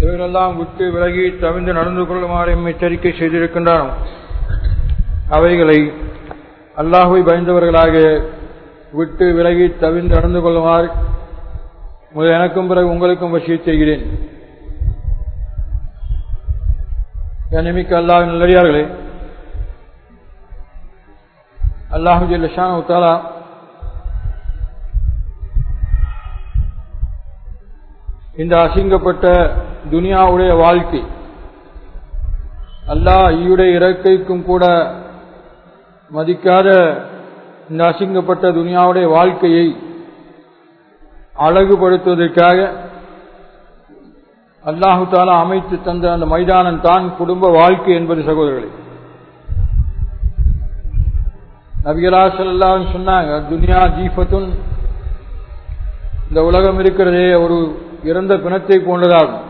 இவைகளெல்லாம் விட்டு விலகி தவிர்ந்து நடந்து கொள்ளுமாறு எச்சரிக்கை செய்திருக்கின்றான் அவைகளை அல்லாஹுவை பயந்தவர்களாக விட்டு விலகி தவிர்ந்து நடந்து கொள்ளுமாறு முதல் எனக்கும் பிறகு உங்களுக்கும் வசிய செய்கிறேன் நிமிக்க அல்லாஹ் நல்லடியார்களே அல்லாஹு ஜல்ஷான் உத்தாலா இந்த அசிங்கப்பட்ட துனியாவுடைய வாழ்க்கை அல்லாஹ் ஈயுடைய இறக்கைக்கும் கூட மதிக்காத இந்த அசிங்கப்பட்ட துனியாவுடைய வாழ்க்கையை அழகுபடுத்துவதற்காக அல்லாஹு தாலா அமைத்து தந்த அந்த மைதானம் தான் குடும்ப வாழ்க்கை என்பது சகோதரர்களே நபிகளா செல்லாம் சொன்னாங்க துனியா ஜீஃபத்துன் இந்த உலகம் இருக்கிறதே ஒரு இறந்த பிணத்தை போன்றதாகும்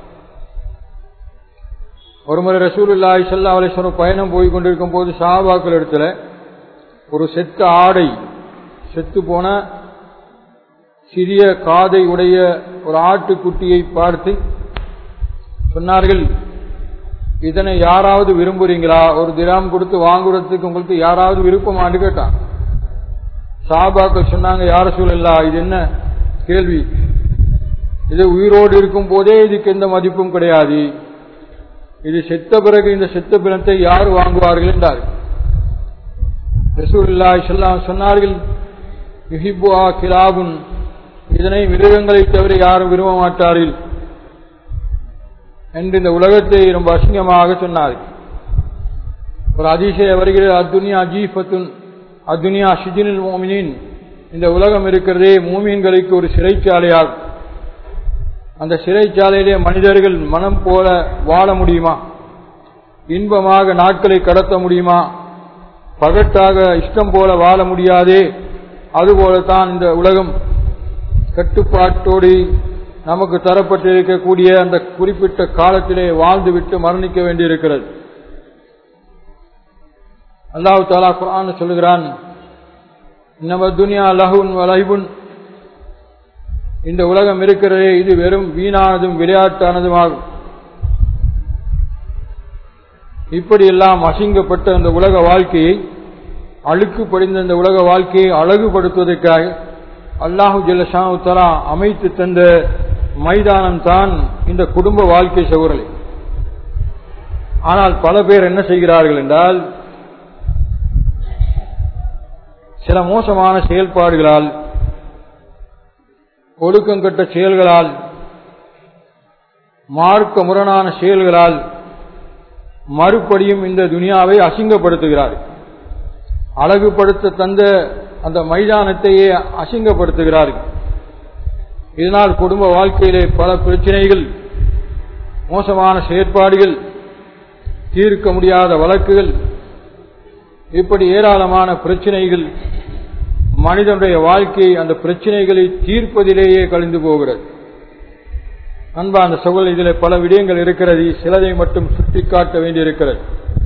ஒருமுறை ரசூலுல்லாய் சல்லா அலிஸ்வரம் பயணம் போய் கொண்டிருக்கும் போது சாபாக்கள் இடத்துல ஒரு செத்த ஆடை செத்து போன சிறிய காதை உடைய ஒரு ஆட்டுக்குட்டியை பார்த்து சொன்னார்கள் இதனை யாராவது விரும்புறீங்களா ஒரு திராம் கொடுத்து வாங்குறதுக்கு உங்களுக்கு யாராவது விருப்பமான்னு கேட்டான் சாபாக்கள் சொன்னாங்க யார சூழல்லா இது என்ன கேள்வி இது உயிரோடு இருக்கும் போதே இதுக்கு எந்த மதிப்பும் கிடையாது இது செத்த பிறகு இந்த செத்த பிணத்தை யார் வாங்குவார்கள் என்றார் ரசூல்லா சொல்லாம் சொன்னார்கள் யுஹிபுஆ கிலாபுன் இதனை மிருகங்களை தவிர யாரும் விரும்ப மாட்டார்கள் என்று இந்த உலகத்தை ரொம்ப அசிங்கமாக சொன்னார்கள் ஒரு அதிசய வருகிறது அத்துனியா ஜீஃபத்துன் அத்துனியா ஷிஜினில் மோமினின் இந்த உலகம் இருக்கிறதே மூமீன்களுக்கு ஒரு சிறைச்சாலையாகும் அந்த சிறைச்சாலையிலே மனிதர்கள் மனம் போல வாழ முடியுமா இன்பமாக நாட்களை கடத்த முடியுமா பகட்டாக இஷ்டம் போல வாழ முடியாதே அதுபோலத்தான் இந்த உலகம் கட்டுப்பாட்டோடு நமக்கு தரப்பட்டிருக்கக்கூடிய அந்த குறிப்பிட்ட காலத்திலே வாழ்ந்துவிட்டு மரணிக்க வேண்டியிருக்கிறது அல்லாஹு தாலா குரான் சொல்லுகிறான் நம்ம துனியா லஹுன் வலைபுன் இந்த உலகம் இருக்கிறதே இது வெறும் வீணானதும் விளையாட்டானதுமாகும் இப்படியெல்லாம் அசிங்கப்பட்ட அந்த உலக வாழ்க்கையை அழுக்கு படிந்த இந்த உலக வாழ்க்கையை அழகுபடுத்துவதற்காக அல்லாஹு ஜல்லஷாவு தலா அமைத்து தந்த மைதானம் தான் இந்த குடும்ப வாழ்க்கை சகுரலை ஆனால் பல பேர் என்ன செய்கிறார்கள் என்றால் சில மோசமான செயல்பாடுகளால் ஒழுக்கங்கட்ட செயல்களால் மார்க்க முரணான செயல்களால் மறுபடியும் இந்த துனியாவை அசிங்கப்படுத்துகிறார் அழகுபடுத்த தந்த அந்த மைதானத்தையே அசிங்கப்படுத்துகிறார்கள் இதனால் குடும்ப வாழ்க்கையிலே பல பிரச்சனைகள் மோசமான செயற்பாடுகள் தீர்க்க முடியாத வழக்குகள் இப்படி ஏராளமான பிரச்சனைகள் மனிதனுடைய வாழ்க்கை அந்த பிரச்சனைகளை தீர்ப்பதிலேயே கழிந்து போகிறது அன்பா அந்த சகோதர இதில் பல விடயங்கள் இருக்கிறது சிலதை மட்டும் சுட்டிக்காட்ட வேண்டியிருக்கிறது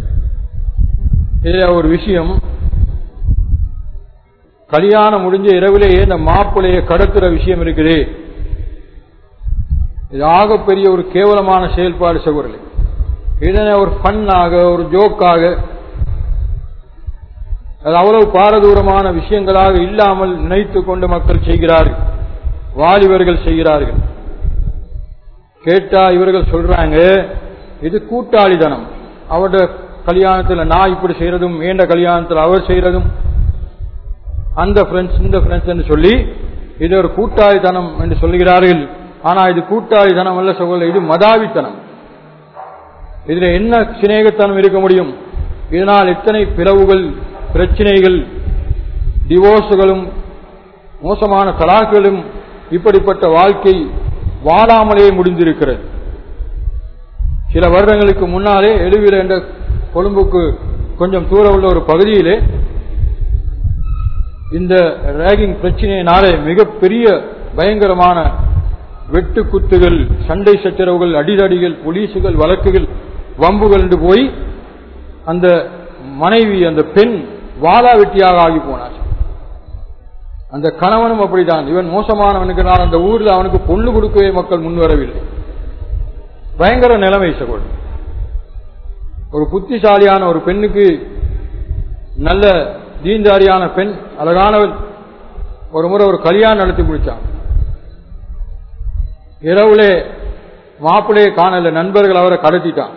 இதில் ஒரு விஷயம் கல்யாணம் முடிஞ்ச இரவிலேயே இந்த மாப்பிளையை கடத்துற விஷயம் இருக்குது இது ஆகப்பெரிய ஒரு கேவலமான செயல்பாடு சகோதரர்களே இதனை ஒரு ஃபன்னாக ஒரு ஜோக்காக அது அவ்வளவு பாரதூரமான விஷயங்களாக இல்லாமல் நினைத்து கொண்டு மக்கள் செய்கிறார்கள் வாலிபர்கள் செய்கிறார்கள் கேட்டா இவர்கள் சொல்றாங்க இது கூட்டாளிதனம் அவருடைய கல்யாணத்தில் நான் இப்படி செய்யறதும் ஏண்ட கல்யாணத்தில் அவர் செய்யறதும் அந்த ஃப்ரெண்ட்ஸ் இந்த ஃப்ரெண்ட்ஸ் என்று சொல்லி இது ஒரு கூட்டாளித்தனம் என்று சொல்லுகிறார்கள் ஆனா இது கூட்டாளித்தனம் அல்ல சொல்ல இது மதாவித்தனம் இதுல என்ன சிநேகத்தனம் இருக்க முடியும் இதனால் எத்தனை பிளவுகள் பிரச்சனைகள் டிவோர்ஸுகளும் மோசமான தலாக்களும் இப்படிப்பட்ட வாழ்க்கை வாழாமலே முடிந்திருக்கிறது சில வருடங்களுக்கு முன்னாலே எழுவில் என்ற கொழும்புக்கு கொஞ்சம் தூரம் உள்ள ஒரு பகுதியிலே இந்த ரேகிங் பிரச்சனையினாலே மிகப்பெரிய பயங்கரமான வெட்டு குத்துகள் சண்டை சச்சரவுகள் அடிதடிகள் போலீசுகள் வழக்குகள் வம்புகள் என்று போய் அந்த மனைவி அந்த பெண் வாழா வெட்டியாக ஆகி போனார் அந்த கணவனும் அப்படித்தான் இவன் மோசமானவனுக்கு நான் அந்த ஊரில் அவனுக்கு பொண்ணு கொடுக்கவே மக்கள் முன்வரவில்லை பயங்கர நிலைமை சகோதரி ஒரு புத்திசாலியான ஒரு பெண்ணுக்கு நல்ல தீன்தாரியான பெண் அழகானவள் ஒரு முறை ஒரு கல்யாணம் நடத்தி முடிச்சான் இரவுலே மாப்பிள்ளையை காணல நண்பர்கள் அவரை கடத்திட்டான்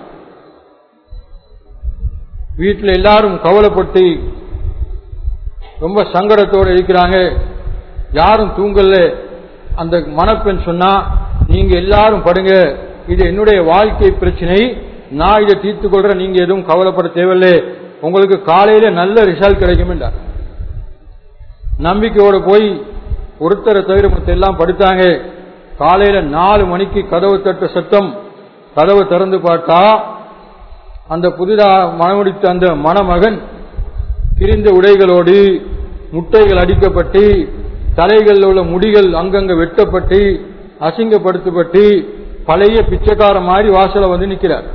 வீட்டில் எல்லாரும் கவலைப்பட்டு ரொம்ப சங்கடத்தோடு இருக்கிறாங்க யாரும் தூங்கல அந்த மணப்பெண் சொன்னா நீங்க எல்லாரும் படுங்க இது என்னுடைய வாழ்க்கை பிரச்சனை நான் இதை தீர்த்து கொள்றேன் நீங்க எதுவும் கவலைப்பட தேவையில்லை உங்களுக்கு காலையில நல்ல ரிசல்ட் கிடைக்கும் என்றார் நம்பிக்கையோட போய் ஒருத்தரை தவிர மத்த எல்லாம் படுத்தாங்க காலையில நாலு மணிக்கு கதவு தட்ட சத்தம் கதவை திறந்து பார்த்தா அந்த புதிதா மனமுடித்த அந்த மணமகன் கிரிந்த உடைகளோடு முட்டைகள் அடிக்கப்பட்டு தலைகளில் உள்ள முடிகள் அங்கங்க வெட்டப்பட்டு அசிங்கப்படுத்தப்பட்டு பழைய பிச்சைக்கார மாதிரி வாசல வந்து நிக்கிறார்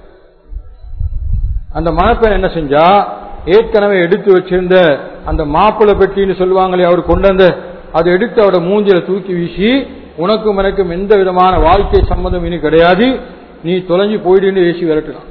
அந்த மணப்பெண் என்ன செஞ்சா ஏற்கனவே எடுத்து வச்சிருந்த அந்த மாப்பிள்ளை பெட்டின்னு சொல்லுவாங்களே அவர் கொண்டு வந்த அதை எடுத்து அவட மூஞ்சில தூக்கி வீசி உனக்கும் எனக்கும் எந்த விதமான வாழ்க்கை சம்மந்தம் இனி கிடையாது நீ தொலைஞ்சு போயிடுன்னு ஏசி விரட்டலாம்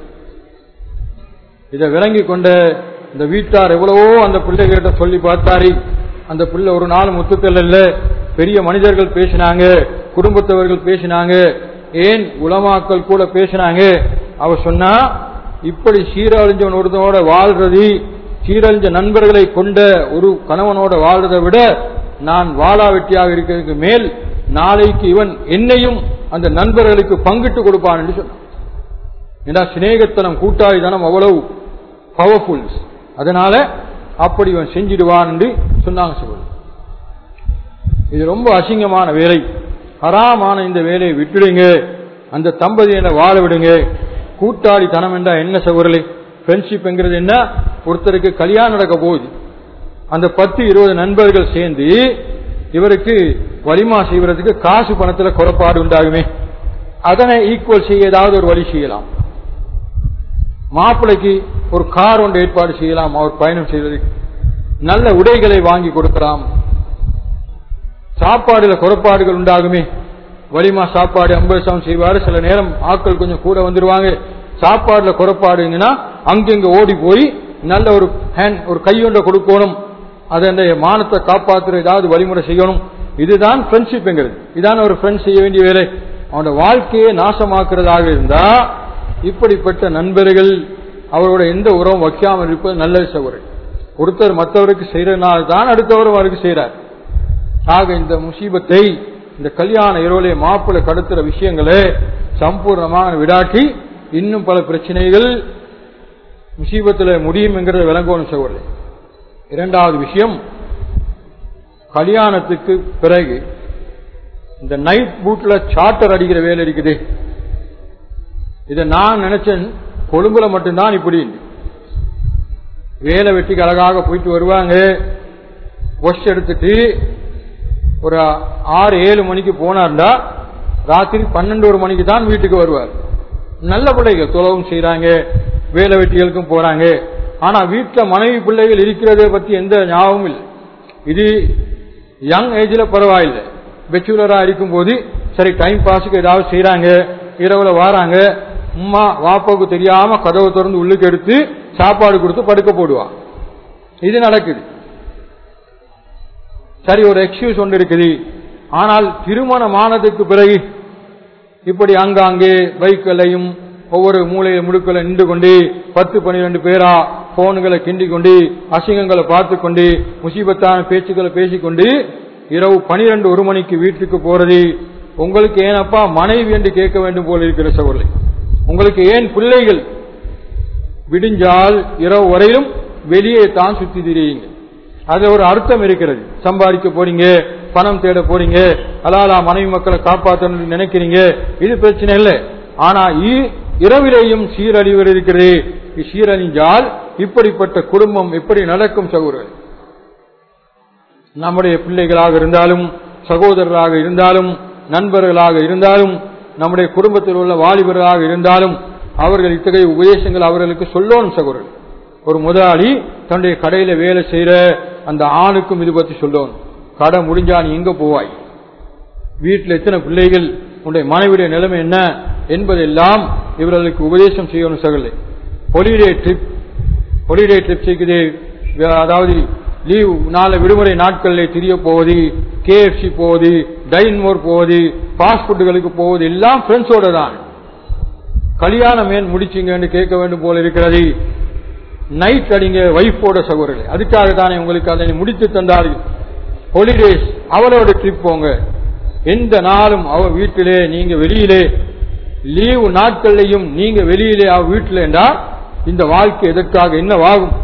இதை விளங்கி கொண்ட இந்த வீட்டார் எவ்வளவோ அந்த பிள்ளைகிட்ட சொல்லி பார்த்தாரு அந்த பிள்ளை ஒரு நாள் முத்துக்கள் இல்ல பெரிய மனிதர்கள் பேசினாங்க குடும்பத்தவர்கள் பேசினாங்க ஏன் உலமாக்கள் கூட பேசினாங்க அவ சொன்னா இப்படி சீரழிஞ்சவன் ஒருத்தனோட வாழ்றது சீரழிஞ்ச நண்பர்களை கொண்ட ஒரு கணவனோட வாழ்றதை விட நான் வாழா வெட்டியாக இருக்கிறதுக்கு மேல் நாளைக்கு இவன் என்னையும் அந்த நண்பர்களுக்கு பங்கிட்டு கொடுப்பான் என்று சொன்னான் ஏன்னா சிநேகத்தனம் கூட்டாளித்தனம் அவ்வளவு பவர்ஃபுல் அதனால அப்படி இவன் செஞ்சிடுவான் என்று சொன்னாங்க சொல்வது இது ரொம்ப அசிங்கமான வேலை ஹராமான இந்த வேலையை விட்டுடுங்க அந்த தம்பதியினை வாழ விடுங்க கூட்டாளி தனம் என்றா என்ன சகோதரலை ஃப்ரெண்ட்ஷிப்ங்கிறது என்ன ஒருத்தருக்கு கல்யாணம் நடக்க போகுது அந்த பத்து இருபது நண்பர்கள் சேர்ந்து இவருக்கு வலிமா செய்வதற்கு காசு பணத்துல குறைபாடு உண்டாகுமே அதனை ஈக்குவல் செய்ய ஏதாவது ஒரு வழி செய்யலாம் மாப்பிளைக்கு ஒரு கார் ஒன்று ஏற்பாடு செய்யலாம் அவர் பயணம் செய்வதற்கு நல்ல உடைகளை வாங்கி கொடுக்கலாம் சாப்பாடுல குறைபாடுகள் உண்டாகுமே வலிமா சாப்பாடு ஐம்பது சவம் செய்வாரு சில நேரம் ஆட்கள் கொஞ்சம் கூட வந்துருவாங்க சாப்பாடுல குறைபாடுங்கன்னா அங்கங்க ஓடி போய் நல்ல ஒரு ஹேண்ட் ஒரு கையொண்ட கொடுக்கணும் அதை அந்த மானத்தை காப்பாற்றுற ஏதாவது வழிமுறை செய்யணும் இதுதான் ஃப்ரெண்ட்ஷிப்ங்கிறது இதான் ஒரு ஃப்ரெண்ட் செய்ய வேண்டிய வேலை அவனோட வாழ்க்கையை நாசமாக்குறதாக இருந்தா இப்படிப்பட்ட நண்பர்கள் அவரோட எந்த உறவும் வைக்காமல் இருப்பது நல்ல சகோதரர் ஒருத்தர் மற்றவருக்கு செய்யறதுனால தான் அடுத்தவரும் அவருக்கு செய்யறார் ஆக இந்த முசீபத்தை இந்த கல்யாண இரவுலே மாப்பிள்ளை கடத்துற விஷயங்களை சம்பூர்ணமாக விடாட்டி இன்னும் பல பிரச்சனைகள் முசீபத்தில் முடியும் என்கிறத விளங்கணும் சகோதரர் இரண்டாவது விஷயம் கல்யாணத்துக்கு பிறகு இந்த நைட் பூட்ல சார்ட்டர் அடிக்கிற வேலை இருக்குது இதை நான் நினைச்சேன் கொழும்புல மட்டும்தான் இப்படி வேலை வெட்டிக்கு அழகாக போயிட்டு வருவாங்க ஒஷ் எடுத்துட்டு ஒரு ஆறு ஏழு மணிக்கு போனார்டா ராத்திரி பன்னெண்டு ஒரு மணிக்கு தான் வீட்டுக்கு வருவார் நல்ல பிள்ளைகள் தொலைவும் செய்யறாங்க வேலை வெட்டிகளுக்கும் போறாங்க ஆனா வீட்டுல மனைவி பிள்ளைகள் இருக்கிறதை பத்தி எந்த ஞாபகமும் இல்லை இது யங் ஏஜ்ல பரவாயில்லை பெச்சுலரா இருக்கும் போது சரி டைம் பாஸுக்கு ஏதாவது செய்யறாங்க இரவுல வாராங்க உமா வாப்பாவுக்கு தெரியாம கதவை திறந்து உள்ளுக்கு எடுத்து சாப்பாடு கொடுத்து படுக்க போடுவான் இது நடக்குது சரி ஒரு எக்ஸ்கியூஸ் ஒன்று இருக்குது ஆனால் திருமணமானதுக்கு பிறகு இப்படி அங்காங்கே பைக்களையும் ஒவ்வொரு மூலையை முடுக்களை நின்று கொண்டு பத்து பன்னிரண்டு பேரா போன்களை கிண்டி கொண்டு அசிங்கங்களை பார்த்து கொண்டு முசீபத்தான பேச்சுக்களை பேசிக்கொண்டு இரவு பனிரெண்டு ஒரு மணிக்கு வீட்டுக்கு போறது உங்களுக்கு ஏனப்பா மனைவி என்று கேட்க வேண்டும் போல இருக்கிற சகோதரி உங்களுக்கு ஏன் பிள்ளைகள் விடிஞ்சால் இரவு வரையிலும் வெளியே தான் சுத்தி திரியுங்க அது ஒரு அர்த்தம் இருக்கிறது சம்பாதிக்க போறீங்க பணம் தேட போறீங்க அலாலா மனைவி மக்களை காப்பாற்றணும்னு நினைக்கிறீங்க இது பிரச்சனை இல்லை ஆனா இரவிலேயும் சீரழிவு இருக்கிறது சீரழிஞ்சால் இப்படிப்பட்ட குடும்பம் எப்படி நடக்கும் சகோதரர் நம்முடைய பிள்ளைகளாக இருந்தாலும் சகோதரராக இருந்தாலும் நண்பர்களாக இருந்தாலும் நம்முடைய குடும்பத்தில் உள்ள வாலிபர்களாக இருந்தாலும் அவர்கள் இத்தகைய உபதேசங்கள் அவர்களுக்கு சொல்லணும் சகோதரர் ஒரு முதலாளி தன்னுடைய கடையில வேலை செய்யற அந்த ஆணுக்கும் இது பத்தி சொல்லணும் கடை முடிஞ்சா நீ எங்க போவாய் வீட்டில் எத்தனை பிள்ளைகள் உன்னுடைய மனைவியுடைய நிலைமை என்ன என்பதெல்லாம் இவர்களுக்கு உபதேசம் செய்யணும் சகலே ஹொலிடே ட்ரிப் ஹொலிடே ட்ரிப் செய்கிறது அதாவது லீவ் நாலு விடுமுறை நாட்களில் திரிய போவது கேஎஃப்சி போவது டைன்மோர் போவது ஃபாஸ்ட் ஃபுட்டுகளுக்கு போவது எல்லாம் ஃப்ரெண்ட்ஸோட தான் கல்யாணம் ஏன் முடிச்சிங்கன்னு கேட்க வேண்டும் போல இருக்கிறது நைட் அடிங்க வைஃபோட சகோதரர்களே அதுக்காக தானே உங்களுக்கு அதை முடித்து தந்தார்கள் ஹாலிடேஸ் அவளோட ட்ரிப் போங்க எந்த நாளும் அவ வீட்டிலே நீங்க வெளியிலே லீவு நாட்கள்லையும் நீங்க வெளியிலே அவ வீட்டில் என்றா இந்த வாழ்க்கை எதற்காக என்னவாகும்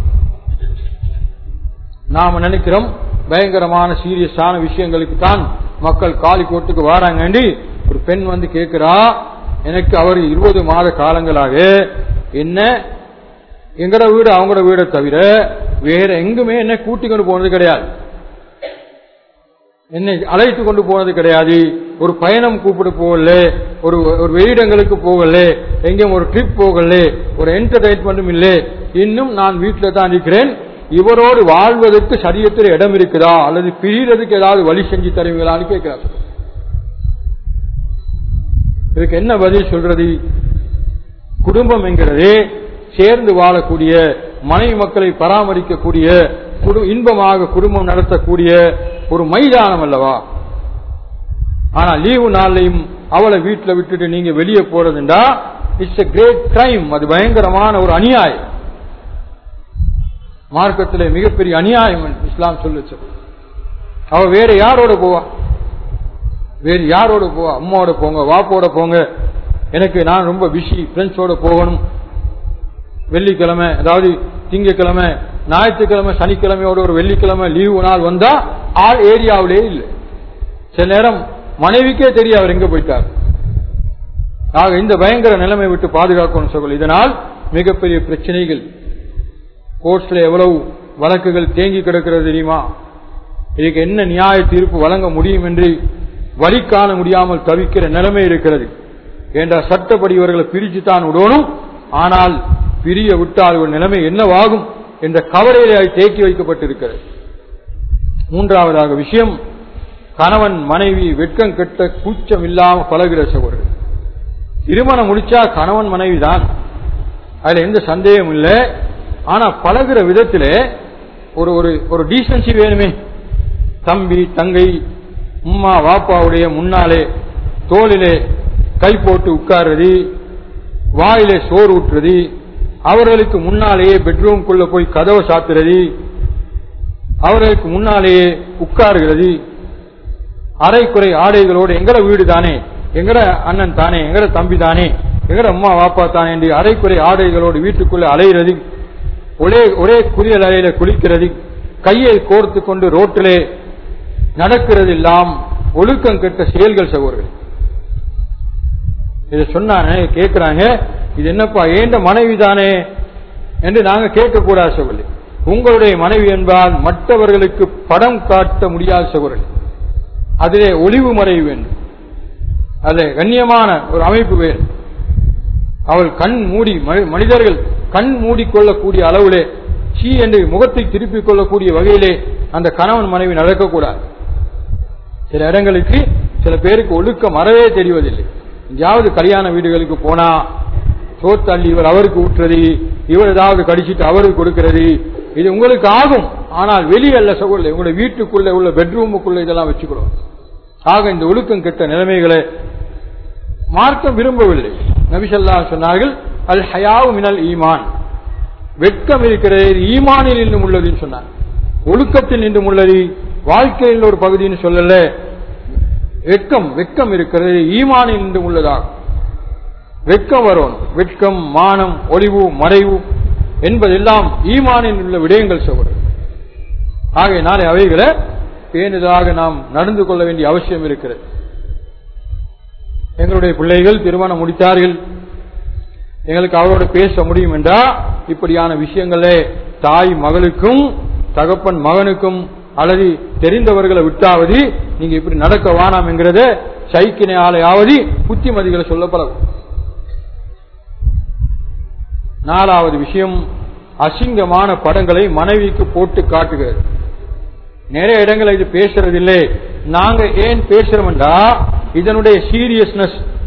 நாம நினைக்கிறோம் பயங்கரமான சீரியஸான விஷயங்களுக்கு தான் மக்கள் காலிக்கோட்டுக்கு வாராங்கண்டி ஒரு பெண் வந்து கேட்கிறா எனக்கு அவர் இருபது மாத காலங்களாக என்ன எங்கட வீடு அவங்களோட வீடை தவிர வேற எங்குமே என்ன கூட்டி கொண்டு போனது கிடையாது என்னை அழைத்து கொண்டு போனது கிடையாது ஒரு பயணம் கூப்பிட்டு போகல ஒரு ஒரு வெளியிடங்களுக்கு போகல எங்கேயும் ஒரு ட்ரிப் போகல ஒரு என்டர்டைன்மெண்ட்டும் இல்லை இன்னும் நான் வீட்டில் தான் இருக்கிறேன் இவரோடு வாழ்வதற்கு சரியத்தில் இடம் இருக்குதா அல்லது பிரியறதுக்கு ஏதாவது வழி செஞ்சு தருவீங்களான்னு கேட்கிறார் இதுக்கு என்ன பதில் சொல்றது குடும்பம் என்கிறது சேர்ந்து வாழக்கூடிய மனைவி மக்களை பராமரிக்கக்கூடிய இன்பமாக குடும்பம் நடத்தக்கூடிய ஒரு மைதானம் அல்லவா ஆனா லீவு நாள்லையும் அவளை வீட்டில் விட்டுட்டு நீங்க வெளியே போறதுண்டா இட்ஸ் எ கிரேட் கிரைம் அது பயங்கரமான ஒரு அநியாயம் மார்க்கத்தில் மிகப்பெரிய அநியாயம் இஸ்லாம் சொல்லுச்சு அவ வேற யாரோட போவா வேறு யாரோட போவா அம்மாவோட போங்க வாப்போட போங்க எனக்கு நான் ரொம்ப பிஸி ஃப்ரெண்ட்ஸோட போகணும் வெள்ளிக்கிழமை அதாவது திங்கக்கிழமை ஞாயிற்றுக்கிழமை சனிக்கிழமையோட ஒரு வெள்ளிக்கிழமை லீவு நாள் வந்தா ஆள் ஏரியாவிலே இல்லை சில நேரம் மனைவிக்கே தெரிய அவர் எங்க போயிட்டார் ஆக இந்த பயங்கர நிலைமை விட்டு பாதுகாக்கணும் சொல்ல இதனால் மிகப்பெரிய பிரச்சனைகள் கோர்ட்ஸ்ல எவ்வளவு வழக்குகள் தேங்கி கிடக்கிறது தெரியுமா இதுக்கு என்ன நியாய தீர்ப்பு வழங்க முடியும் என்று வழி காண முடியாமல் தவிக்கிற நிலைமை இருக்கிறது என்ற சட்டப்படி இவர்களை பிரிச்சு தான் விடணும் ஆனால் பிரிய விட்டால் ஒரு நிலைமை என்னவாகும் என்ற கவலையிலே தேக்கி வைக்கப்பட்டிருக்கிறது மூன்றாவதாக விஷயம் கணவன் மனைவி வெட்கம் கெட்ட கூச்சம் இல்லாம பழகிற சகோதரர் திருமணம் முடிச்சா கணவன் மனைவி தான் அதுல எந்த சந்தேகம் இல்லை ஆனா பழகிற விதத்திலே ஒரு ஒரு ஒரு டீசன்சி வேணுமே தம்பி தங்கை உம்மா வாப்பாவுடைய முன்னாலே தோளிலே கை போட்டு உட்கார்றது வாயிலே சோறு ஊற்றுறது அவர்களுக்கு முன்னாலேயே பெட்ரூம்குள்ள போய் கதவை சாத்துறது அவர்களுக்கு முன்னாலேயே உட்காருகிறது அரைக்குறை ஆடைகளோடு எங்கட வீடு தானே எங்கட அண்ணன் தானே எங்கட தம்பி தானே எங்கட அம்மா வாப்பா தானே என்று அரைக்குறை ஆடைகளோடு வீட்டுக்குள்ள அலைகிறது ஒரே ஒரே குளியல் அறையில குளிக்கிறது கையை கோர்த்து கொண்டு ரோட்டிலே நடக்கிறது எல்லாம் ஒழுக்கம் கெட்ட செயல்கள் சகோதரர்கள் இதை சொன்னானே கேட்கிறாங்க இது என்னப்பா ஏண்ட மனைவி தானே என்று நாங்க கேட்கக்கூடாது சகோதரி உங்களுடைய மனைவி என்பால் மற்றவர்களுக்கு படம் காட்ட முடியாத சகோதரர்கள் அதிலே ஒளிவு மறைவு வேண்டும் அதில் கண்ணியமான ஒரு அமைப்பு வேண்டும் அவள் கண் மூடி மனிதர்கள் கண் மூடிக்கொள்ளக்கூடிய அளவிலே சீ என்று முகத்தை திருப்பிக் கொள்ளக்கூடிய வகையிலே அந்த கணவன் மனைவி நடக்கக்கூடாது சில இடங்களுக்கு சில பேருக்கு ஒழுக்கம் அறவே தெரிவதில்லை எங்கேயாவது கல்யாண வீடுகளுக்கு போனா சோத்தள்ளி இவர் அவருக்கு ஊற்றுறது இவர் ஏதாவது கடிச்சிட்டு அவருக்கு கொடுக்கிறது இது உங்களுக்கு ஆகும் ஆனால் வெளியல்ல சகோதரர் உங்களுடைய வீட்டுக்குள்ள உள்ள பெட்ரூமுக்குள்ள இதெல்லாம் வச்சுக்கிறோம் ஆக இந்த ஒழுக்கம் கெட்ட நிலைமைகளை மார்க்கம் விரும்பவில்லை நபிசல்லா சொன்னார்கள் அல் ஹயாவு மினல் ஈமான் வெட்கம் இருக்கிறது ஈமானில் இன்னும் உள்ளதுன்னு சொன்னார் ஒழுக்கத்தில் நின்றும் உள்ளது வாழ்க்கையில் ஒரு பகுதின்னு சொல்லல வெட்கம் வெட்கம் இருக்கிறது ஈமானில் நின்றும் உள்ளதாகும் வெட்கம் வரும் வெட்கம் மானம் ஒளிவு மறைவு என்பதெல்லாம் ஈமானில் உள்ள விடயங்கள் சொல்வது ஆகையினாலே அவைகளை பேணுதலாக நாம் நடந்து கொள்ள வேண்டிய அவசியம் இருக்கிறது எங்களுடைய பிள்ளைகள் திருமணம் முடித்தார்கள் எங்களுக்கு அவரோட பேச முடியும் என்றா இப்படியான விஷயங்களே தாய் மகளுக்கும் தகப்பன் மகனுக்கும் அல்லது தெரிந்தவர்களை விட்டாவது நீங்க இப்படி நடக்க வானாம் என்கிறத சைக்கினையாலையாவது புத்திமதிகளை சொல்ல பழகும் நாலாவது விஷயம் அசிங்கமான படங்களை மனைவிக்கு போட்டு காட்டுகிறது நிறைய இடங்களை இது பேசுறது இல்லை நாங்க ஏன் பேசுறோம்டா இதனுடைய சீரியஸ்னஸ்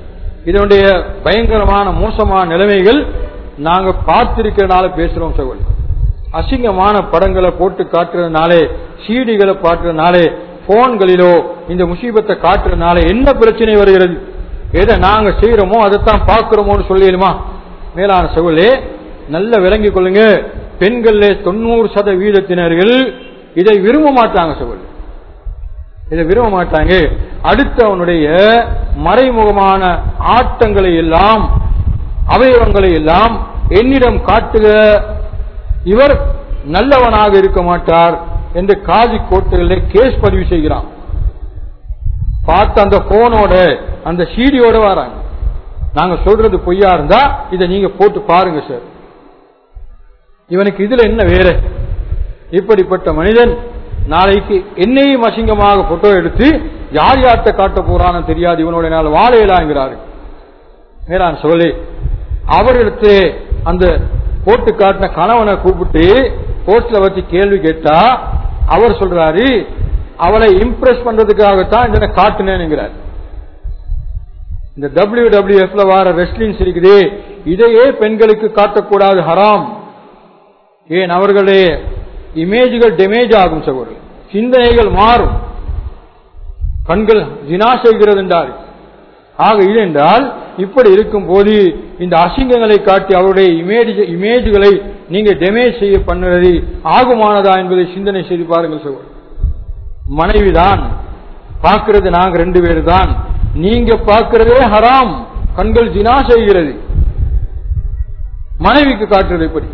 இதனுடைய பயங்கரமான மோசமான நிலைமைகள் நாங்க பார்த்திருக்கிறனால பேசுறோம் சகோதரி அசிங்கமான படங்களை போட்டு காட்டுறதுனாலே சீடிகளை பாட்டுறதுனாலே போன்களிலோ இந்த முசீபத்தை காட்டுறதுனால என்ன பிரச்சனை வருகிறது எதை நாங்க செய்யறோமோ அதைத்தான் பார்க்கிறோமோன்னு சொல்லிடுமா மேலான சகோதரே நல்ல விளங்கிக் கொள்ளுங்க பெண்கள்ல தொண்ணூறு சதவீதத்தினர்கள் இதை விரும்ப மாட்டாங்க சகோதரி இதை விரும்ப மாட்டாங்க அடுத்தவனுடைய மறைமுகமான ஆட்டங்களை எல்லாம் அவயவங்களை எல்லாம் என்னிடம் காட்டுக இவர் நல்லவனாக இருக்க மாட்டார் என்று காதி கோர்ட்டுகளில் கேஸ் பதிவு செய்கிறான் பார்த்து அந்த போனோட அந்த சீடியோட வராங்க நாங்க சொல்றது பொய்யா இருந்தா இதை நீங்க போட்டு பாருங்க சார் இவனுக்கு இதுல என்ன வேற இப்படிப்பட்ட மனிதன் நாளைக்கு என்னையும் அசிங்கமாக போட்டோ எடுத்து யார் யார்கிட்ட காட்ட போறான்னு தெரியாது இவனோட நாள் வாழையலாங்கிறாரு மேலான் சொல்லி அவரிடத்து அந்த போட்டு காட்டின கணவனை கூப்பிட்டு கோர்ட்ல வச்சு கேள்வி கேட்டா அவர் சொல்றாரு அவளை இம்ப்ரெஸ் பண்றதுக்காகத்தான் இதனை காட்டினேங்கிறார் இந்த டபிள்யூ டபிள்யூஎஃப்ல வர ரெஸ்லிங்ஸ் இருக்குது இதையே பெண்களுக்கு காட்டக்கூடாது ஹராம் ஏன் அவர்களுடைய இமேஜ்கள் டேமேஜ் ஆகும் சகோதரர் சிந்தனைகள் மாறும் கண்கள் ஜினா செய்கிறது என்றார் ஆக இது என்றால் இப்படி இருக்கும் போது இந்த அசிங்கங்களை காட்டி அவருடைய இமேஜ் இமேஜ்களை நீங்க டேமேஜ் செய்ய பண்ணுறது ஆகுமானதா என்பதை சிந்தனை செய்து பாருங்கள் சகோதரர் மனைவிதான் பார்க்கிறது நாங்க ரெண்டு பேரு தான் நீங்க பார்க்கிறதே ஹராம் கண்கள் ஜினா செய்கிறது மனைவிக்கு காட்டுறது எப்படி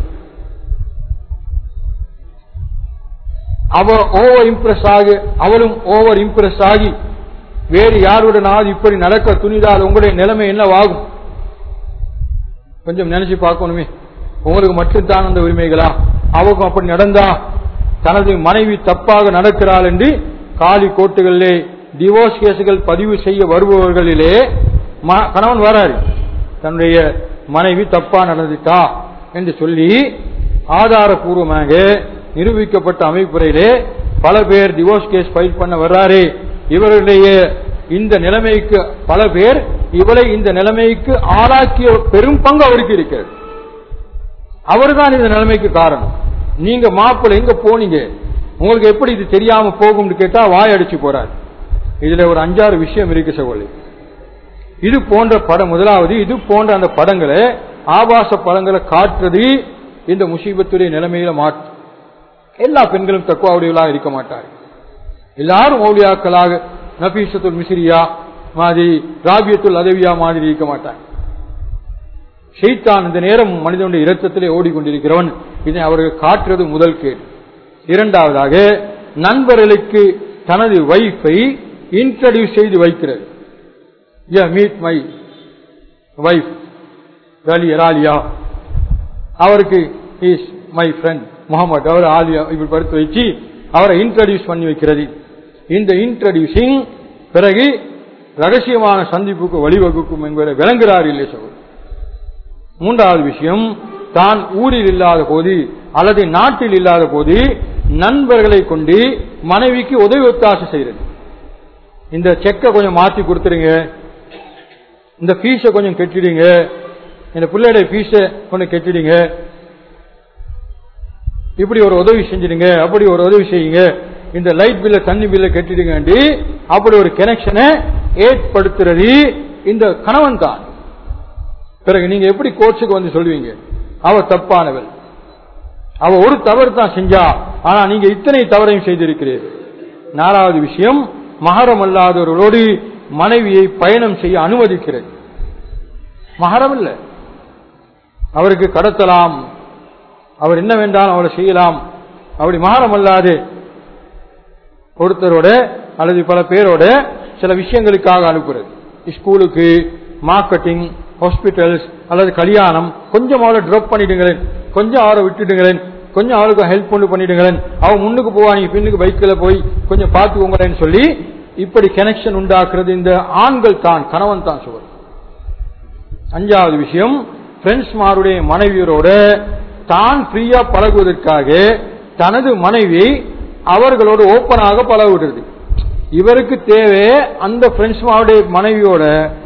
அவ ஓவர் இம்ப்ரெஸ் ஆகி அவளும் ஓவர் இம்ப்ரெஸ் ஆகி வேறு யாருடனாவது இப்படி நடக்க துணிதால் உங்களுடைய நிலைமை என்னவாகும் கொஞ்சம் நினைச்சு பார்க்கணுமே உங்களுக்கு மட்டும்தான் அந்த உரிமைகளா அவருக்கும் அப்படி நடந்தா தனது மனைவி தப்பாக நடக்கிறாள் என்று காலி கோர்ட்டுகளிலே டிவோர்ஸ் கேசுகள் பதிவு செய்ய வருபவர்களிலே கணவன் வராரு தன்னுடைய மனைவி தப்பா நடந்துட்டா என்று சொல்லி ஆதாரபூர்வமாக நிரூபிக்கப்பட்ட அமைப்புறையிலே பல பேர் டிவோர்ஸ் கேஸ் ஃபைல் பண்ண வர்றாரு இவருடைய இந்த நிலைமைக்கு பல பேர் இவளை இந்த நிலைமைக்கு ஆளாக்கிய பெரும் பங்கு அவருக்கு இருக்கிறது அவர்தான் இந்த நிலைமைக்கு காரணம் நீங்க மாப்பிள்ளை எங்க போனீங்க உங்களுக்கு எப்படி இது தெரியாம போகும்னு கேட்டா வாய் அடிச்சு போறாரு இதுல ஒரு அஞ்சாறு விஷயம் இருக்கு சகோதரி இது போன்ற படம் முதலாவது இது போன்ற அந்த படங்களை ஆபாச படங்களை காட்டுறது இந்த முசீபத்துடைய நிலைமையில மாற்று எல்லா பெண்களும் தக்குவாவுடையவர்களாக இருக்க மாட்டார் எல்லாரும் மௌலியாக்களாக நபீசத்துல் மிசிரியா மாதிரி ராபியத்துல் அதவியா மாதிரி இருக்க மாட்டார் ஷெய்தான் இந்த நேரம் மனிதனுடைய இரத்தத்திலே ஓடிக்கொண்டிருக்கிறவன் இதை அவர்கள் காட்டுறது முதல் கேடு இரண்டாவதாக நண்பர்களுக்கு தனது வைஃபை இன்ட்ரடியூஸ் செய்து வைக்கிறது மீட் மை வைஃப் ராலியா அவருக்கு இஸ் மை ஃப்ரெண்ட் முகமது அவர் ஆலியா இப்படி படுத்து வச்சு அவரை இன்ட்ரடியூஸ் பண்ணி வைக்கிறது இந்த இன்ட்ரடியூசிங் பிறகு ரகசியமான சந்திப்புக்கு வழிவகுக்கும் என்பதை விளங்குகிறார் இல்லை சகோதரர் மூன்றாவது விஷயம் தான் ஊரில் இல்லாத போது அல்லது நாட்டில் இல்லாத போது நண்பர்களை கொண்டு மனைவிக்கு உதவி ஒத்தாசை செய்யறது இந்த செக்கை கொஞ்சம் மாற்றி கொடுத்துருங்க இந்த ஃபீஸை கொஞ்சம் கெட்டிடுங்க இந்த பிள்ளையுடைய ஃபீஸை கொஞ்சம் கெட்டிடுங்க இப்படி ஒரு உதவி செஞ்சிடுங்க அப்படி ஒரு உதவி செய்யுங்க இந்த லைட் பில்ல தண்ணி பில்ல கட்டிடுங்க அப்படி ஒரு கனெக்ஷனை ஏற்படுத்துறது இந்த கணவன் தான் பிறகு நீங்க எப்படி கோர்ட்ஸுக்கு வந்து சொல்லுவீங்க அவ தப்பானவள் அவ ஒரு தவறு தான் செஞ்சா ஆனா நீங்க இத்தனை தவறையும் செய்திருக்கிறீர்கள் நாலாவது விஷயம் மகரம் அல்லாதவர்களோடு மனைவியை பயணம் செய்ய அனுமதிக்கிறது மகரம் இல்ல அவருக்கு கடத்தலாம் அவர் என்ன வேண்டாலும் அவளை செய்யலாம் அப்படி மகரம் அல்லாது ஒருத்தரோட அல்லது பல பேரோட சில விஷயங்களுக்காக அனுப்புறது ஸ்கூலுக்கு மார்க்கெட்டிங் ஹாஸ்பிட்டல்ஸ் அல்லது கல்யாணம் கொஞ்சம் அவளை ட்ராப் பண்ணிடுங்களேன் கொஞ்சம் அவரை விட்டுடுங்களேன் கொஞ்சம் அவளுக்கு ஹெல்ப் கொண்டு பண்ணிடுங்களேன் அவன் முன்னுக்கு போவா நீங்க பின்னுக்கு பைக்கில் போய் கொஞ்சம் பார்த்துக்கோங்களேன்னு சொல்லி இப்படி கனெக்ஷன் உண்டாக்குறது இந்த ஆண்கள் தான் கணவன் தான் சொல்வது அஞ்சாவது விஷயம் பிரெண்ட்ஸ்மாருடைய மனைவியரோட தான் ஃப்ரீயா பழகுவதற்காக தனது மனைவியை அவர்களோடு ஓப்பனாக பழகுகிறது இவருக்கு தேவை அந்த பிரெண்ட்ஸ்மாருடைய மனைவியோட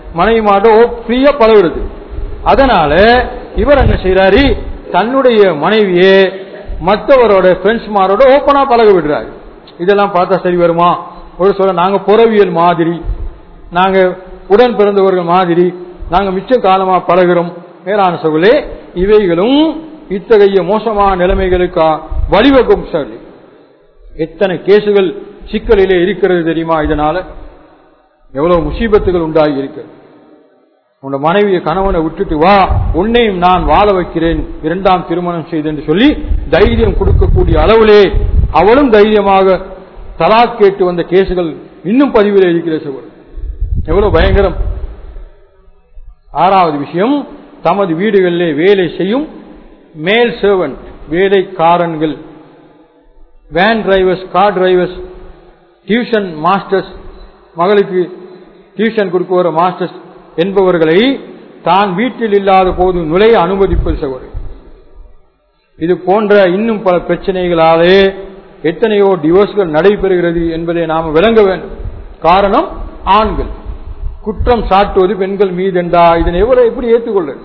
மனைவிமாரோட ஃப்ரீயா பழகுறது அதனால இவர் என்ன செய்யறாரு தன்னுடைய மனைவியே மற்றவரோட ஃப்ரெண்ட்ஸ்மாரோட ஓப்பனா பழக விடுறாரு இதெல்லாம் பார்த்தா சரி வருமா ஒரு சொல்ல நாங்க புறவியல் மாதிரி நாங்க உடன் பிறந்தவர்கள் மாதிரி நாங்க மிச்ச காலமா பழகிறோம் மேலான சகோலே இவைகளும் இத்தகைய மோசமான நிலைமைகளுக்கு வழிவகும் சொல்லி எத்தனை கேசுகள் சிக்கலிலே இருக்கிறது தெரியுமா இதனால எவ்வளவு முசீபத்துகள் உண்டாகி இருக்கிறது உன் மனைவியை கணவனை விட்டுட்டு வா உன்னையும் நான் வாழ வைக்கிறேன் இரண்டாம் திருமணம் செய்து என்று சொல்லி தைரியம் கொடுக்கக்கூடிய அளவிலே அவளும் தைரியமாக தலாக் கேட்டு வந்த கேசுகள் இன்னும் பதிவில் இருக்கிற சகோதரர் எவ்வளவு பயங்கரம் ஆறாவது விஷயம் தமது வீடுகளிலே வேலை செய்யும் மேல் சர்வன்ட் வேலைக்காரன்கள் van drivers car drivers tuition masters மகளுக்கு டியூஷன் கொடுக்க வர மாஸ்டர்ஸ் என்பவர்களை தான் வீட்டில் இல்லாத போது நுழைய அனுமதிப்பது சகோதரர் இது போன்ற இன்னும் பல பிரச்சனைகளாலே எத்தனையோ டிவோர்ஸ்கள் நடைபெறுகிறது என்பதை நாம் விளங்க வேண்டும் காரணம் ஆண்கள் குற்றம் சாட்டுவது பெண்கள் மீதெண்டா இதனை எவ்வளவு எப்படி ஏற்றுக்கொள்ளுது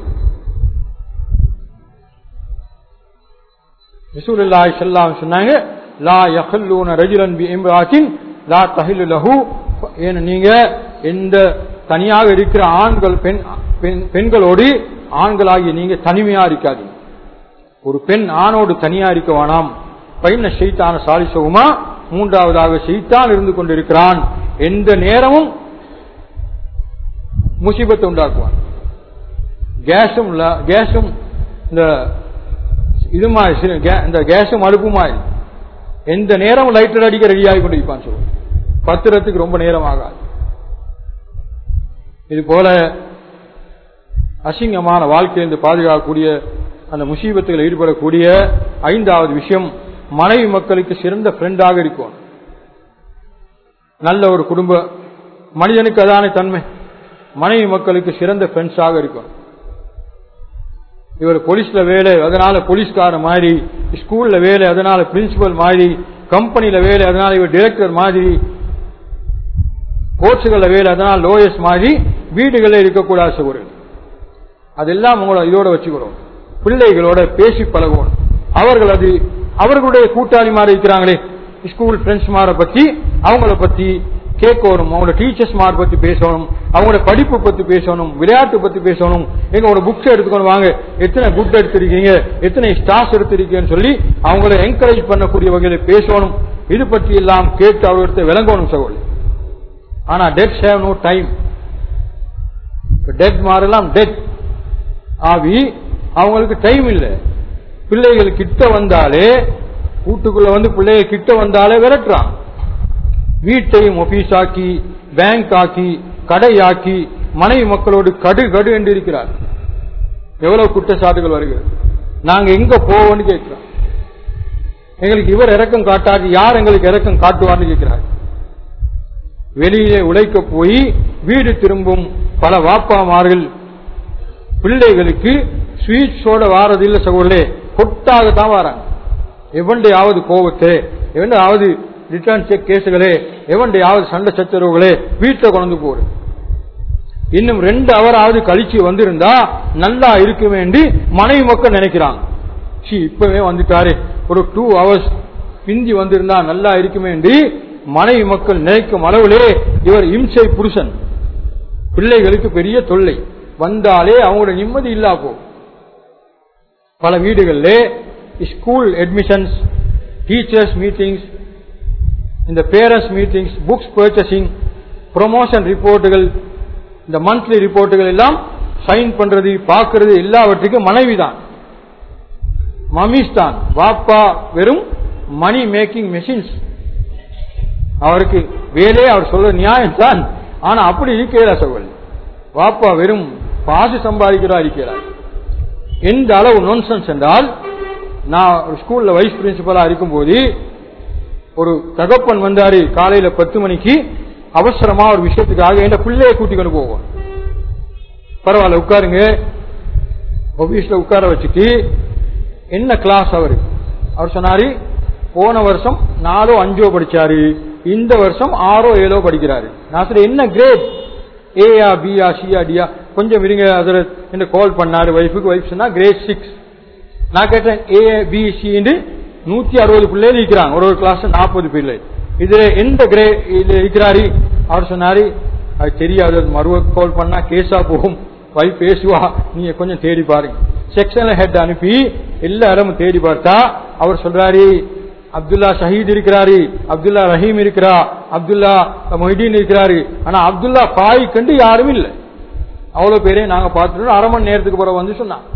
ரசூலுல்லாஹி ஸல்லல்லாஹு சொன்னாங்க லா யஹல்லூன ரஜுலன் பி இம்ராத்தின் லா தஹில்லு லஹு ஏன் நீங்க எந்த தனியாக இருக்கிற ஆண்கள் பெண் பெண்- பெண்களோடு ஆண்களாகி நீங்க தனிமையா இருக்காதீங்க ஒரு பெண் ஆணோடு தனியா இருக்க வேணாம் பையன செய்தான சாலிசவுமா மூன்றாவதாக செய்தான் இருந்து கொண்டிருக்கிறான் எந்த நேரமும் முசீபத்தை உண்டாக்குவான் கேஸும் ல- கேஸும் இந்த இது மாதிரி சில கே- இந்த கேஸும் அடுப்பு மாதிரி எந்த நேரமும் லைட்டர் அடிக்க ரெடி ஆகி கொண்டு இருப்பான் சொல்லுவோம் பத்திரத்துக்கு ரொம்ப நேரம் ஆகாது இது போல அசிங்கமான வாழ்க்கையிலிருந்து பாதுகாக்கக்கூடிய அந்த முசீபத்தில் ஈடுபடக்கூடிய ஐந்தாவது விஷயம் மனைவி மக்களுக்கு சிறந்த ஃப்ரெண்டாக இருக்கும் நல்ல ஒரு குடும்ப மனிதனுக்கு அதான தன்மை மனைவி மக்களுக்கு சிறந்த ஃப்ரெண்ட்ஸாக இருக்கும் இவர் போலீஸ்ல வேலை அதனால போலீஸ்கார மாதிரி ஸ்கூல்ல வேலை அதனால பிரின்சிபல் மாதிரி கம்பெனில வேலை அதனால இவர் டைரக்டர் மாதிரி கோர்ட்ஸுகள்ல வேலை அதனால லோயர்ஸ் மாதிரி வீடுகளில் இருக்கக்கூடாது சகோதரர்கள் அதெல்லாம் உங்களோட இதோட வச்சுக்கிறோம் பிள்ளைகளோட பேசி பழகுவோம் அவர்கள் அது அவர்களுடைய கூட்டாளி மாதிரி இருக்கிறாங்களே ஸ்கூல் ஃப்ரெண்ட்ஸ் மாரை பத்தி அவங்கள பத்தி கேட்கணும் அவங்களோட டீச்சர்ஸ் மார் பத்தி பேசணும் அவங்களோட படிப்பு பத்தி பேசணும் விளையாட்டு பத்தி பேசணும் எங்களோட புக்ஸ் எடுத்துக்கணும் வாங்க எத்தனை குட் எடுத்திருக்கீங்க எத்தனை ஸ்டார்ஸ் எடுத்திருக்கீங்கன்னு சொல்லி அவங்கள என்கரேஜ் பண்ணக்கூடிய வகையில பேசணும் இது பற்றி எல்லாம் கேட்டு அவர்கிட்ட விளங்கணும் சகோதரி ஆனா dad have no time dad மாறலாம் டெட் ஆவி அவங்களுக்கு டைம் இல்லை பிள்ளைகள் கிட்ட வந்தாலே வீட்டுக்குள்ள வந்து பிள்ளைகள் கிட்ட வந்தாலே விரட்டுறான் வீட்டையும் ஆபீஸ் ஆக்கி பேங்க் ஆக்கி கடையாக்கி மனைவி மக்களோடு கடு கடு என்று இருக்கிறார் எவ்வளவு குற்றச்சாட்டுகள் வருகிறது நாங்க எங்க போவோம்னு கேட்கிறோம் எங்களுக்கு இவர் இறக்கம் காட்டாது யார் எங்களுக்கு இறக்கம் காட்டுவார்னு கேட்கிறார் வெளியே உழைக்க போய் வீடு திரும்பும் பல வாப்பாமார்கள் பிள்ளைகளுக்கு ஸ்வீட்ஸோட வாரதில்லை சகோதரே கொட்டாகத்தான் வராங்க எவண்டையாவது கோபத்தே எவண்டையாவது ரிட்டர்ன் செக் கேஸுகளே எவண்டையாவது சண்டை சச்சரவுகளே வீட்டை கொண்டு போடு இன்னும் ரெண்டு அவராவது கழிச்சு வந்திருந்தா நல்லா இருக்க வேண்டி மனைவி மக்கள் நினைக்கிறாங்க சி இப்பவே வந்துட்டாரு ஒரு டூ ஹவர்ஸ் பிந்தி வந்திருந்தா நல்லா இருக்குமேண்டி மனைவி மக்கள் நினைக்கும் அளவிலே இவர் இம்சை புருஷன் பிள்ளைகளுக்கு பெரிய தொல்லை வந்தாலே அவங்களோட நிம்மதி இல்லா போகும் பல வீடுகளிலே ஸ்கூல் அட்மிஷன்ஸ் டீச்சர்ஸ் மீட்டிங்ஸ் இந்த parents meetings books purchasing promotion ரிப்போர்ட்டுகள் இந்த மந்த்லி ரிப்போர்ட்டுகள் எல்லாம் சைன் பண்றது பார்க்கறது எல்லாவற்றுக்கும் மனைவி தான் மமிஸ் தான் வாப்பா வெறும் மணி மேக்கிங் மெஷின்ஸ் அவருக்கு வேலையே அவர் சொல்ற நியாயம் தான் ஆனா அப்படி இருக்கிறா சகோதரி வாப்பா வெறும் பாசு சம்பாதிக்கிறா இருக்கிறார் எந்த அளவு நோன்சன்ஸ் என்றால் நான் ஒரு ஸ்கூல்ல வைஸ் பிரின்சிபலா இருக்கும்போது ஒரு தகப்பன் வந்தாரு காலையில பத்து மணிக்கு அவசரமா ஒரு விஷயத்துக்காக என் பிள்ளைய கூட்டி கொண்டு போவோம் பரவாயில்ல உட்காருங்க ஆபீஸ்ல உட்கார வச்சுட்டு என்ன கிளாஸ் அவரு அவர் சொன்னாரு போன வருஷம் நாலோ அஞ்சோ படிச்சாரு இந்த வருஷம் ஆறோ ஏழோ படிக்கிறாரு நான் சொல்றேன் என்ன கிரேட் ஏயா பியா சியா டியா கொஞ்சம் இருங்க அதில் என்ன கால் பண்ணாரு வைஃபுக்கு வைஃப் சொன்னா கிரேட் சிக்ஸ் நான் கேட்டேன் ஏ பி சி நூத்தி அறுபது பிள்ளைகள் இருக்கிறாங்க ஒரு ஒரு கிளாஸ் நாற்பது பிள்ளை இதுல எந்த கிரே இது இருக்கிறாரு அவர் சொன்னாரு அது தெரியாது அது மறுவ கால் பண்ணா கேஸா போகும் வை பேசுவா நீங்க கொஞ்சம் தேடி பாருங்க செக்ஷன்ல ஹெட் அனுப்பி எல்லா இடமும் தேடி பார்த்தா அவர் சொல்றாரு அப்துல்லா ஷஹீத் இருக்கிறாரு அப்துல்லா ரஹீம் இருக்கிறா அப்துல்லா மொஹிதீன் இருக்கிறாரு ஆனா அப்துல்லா பாய் கண்டு யாரும் இல்லை அவ்வளவு பேரே நாங்க பார்த்துட்டோம் அரை மணி நேரத்துக்கு பிறகு வந்து சொன்னான்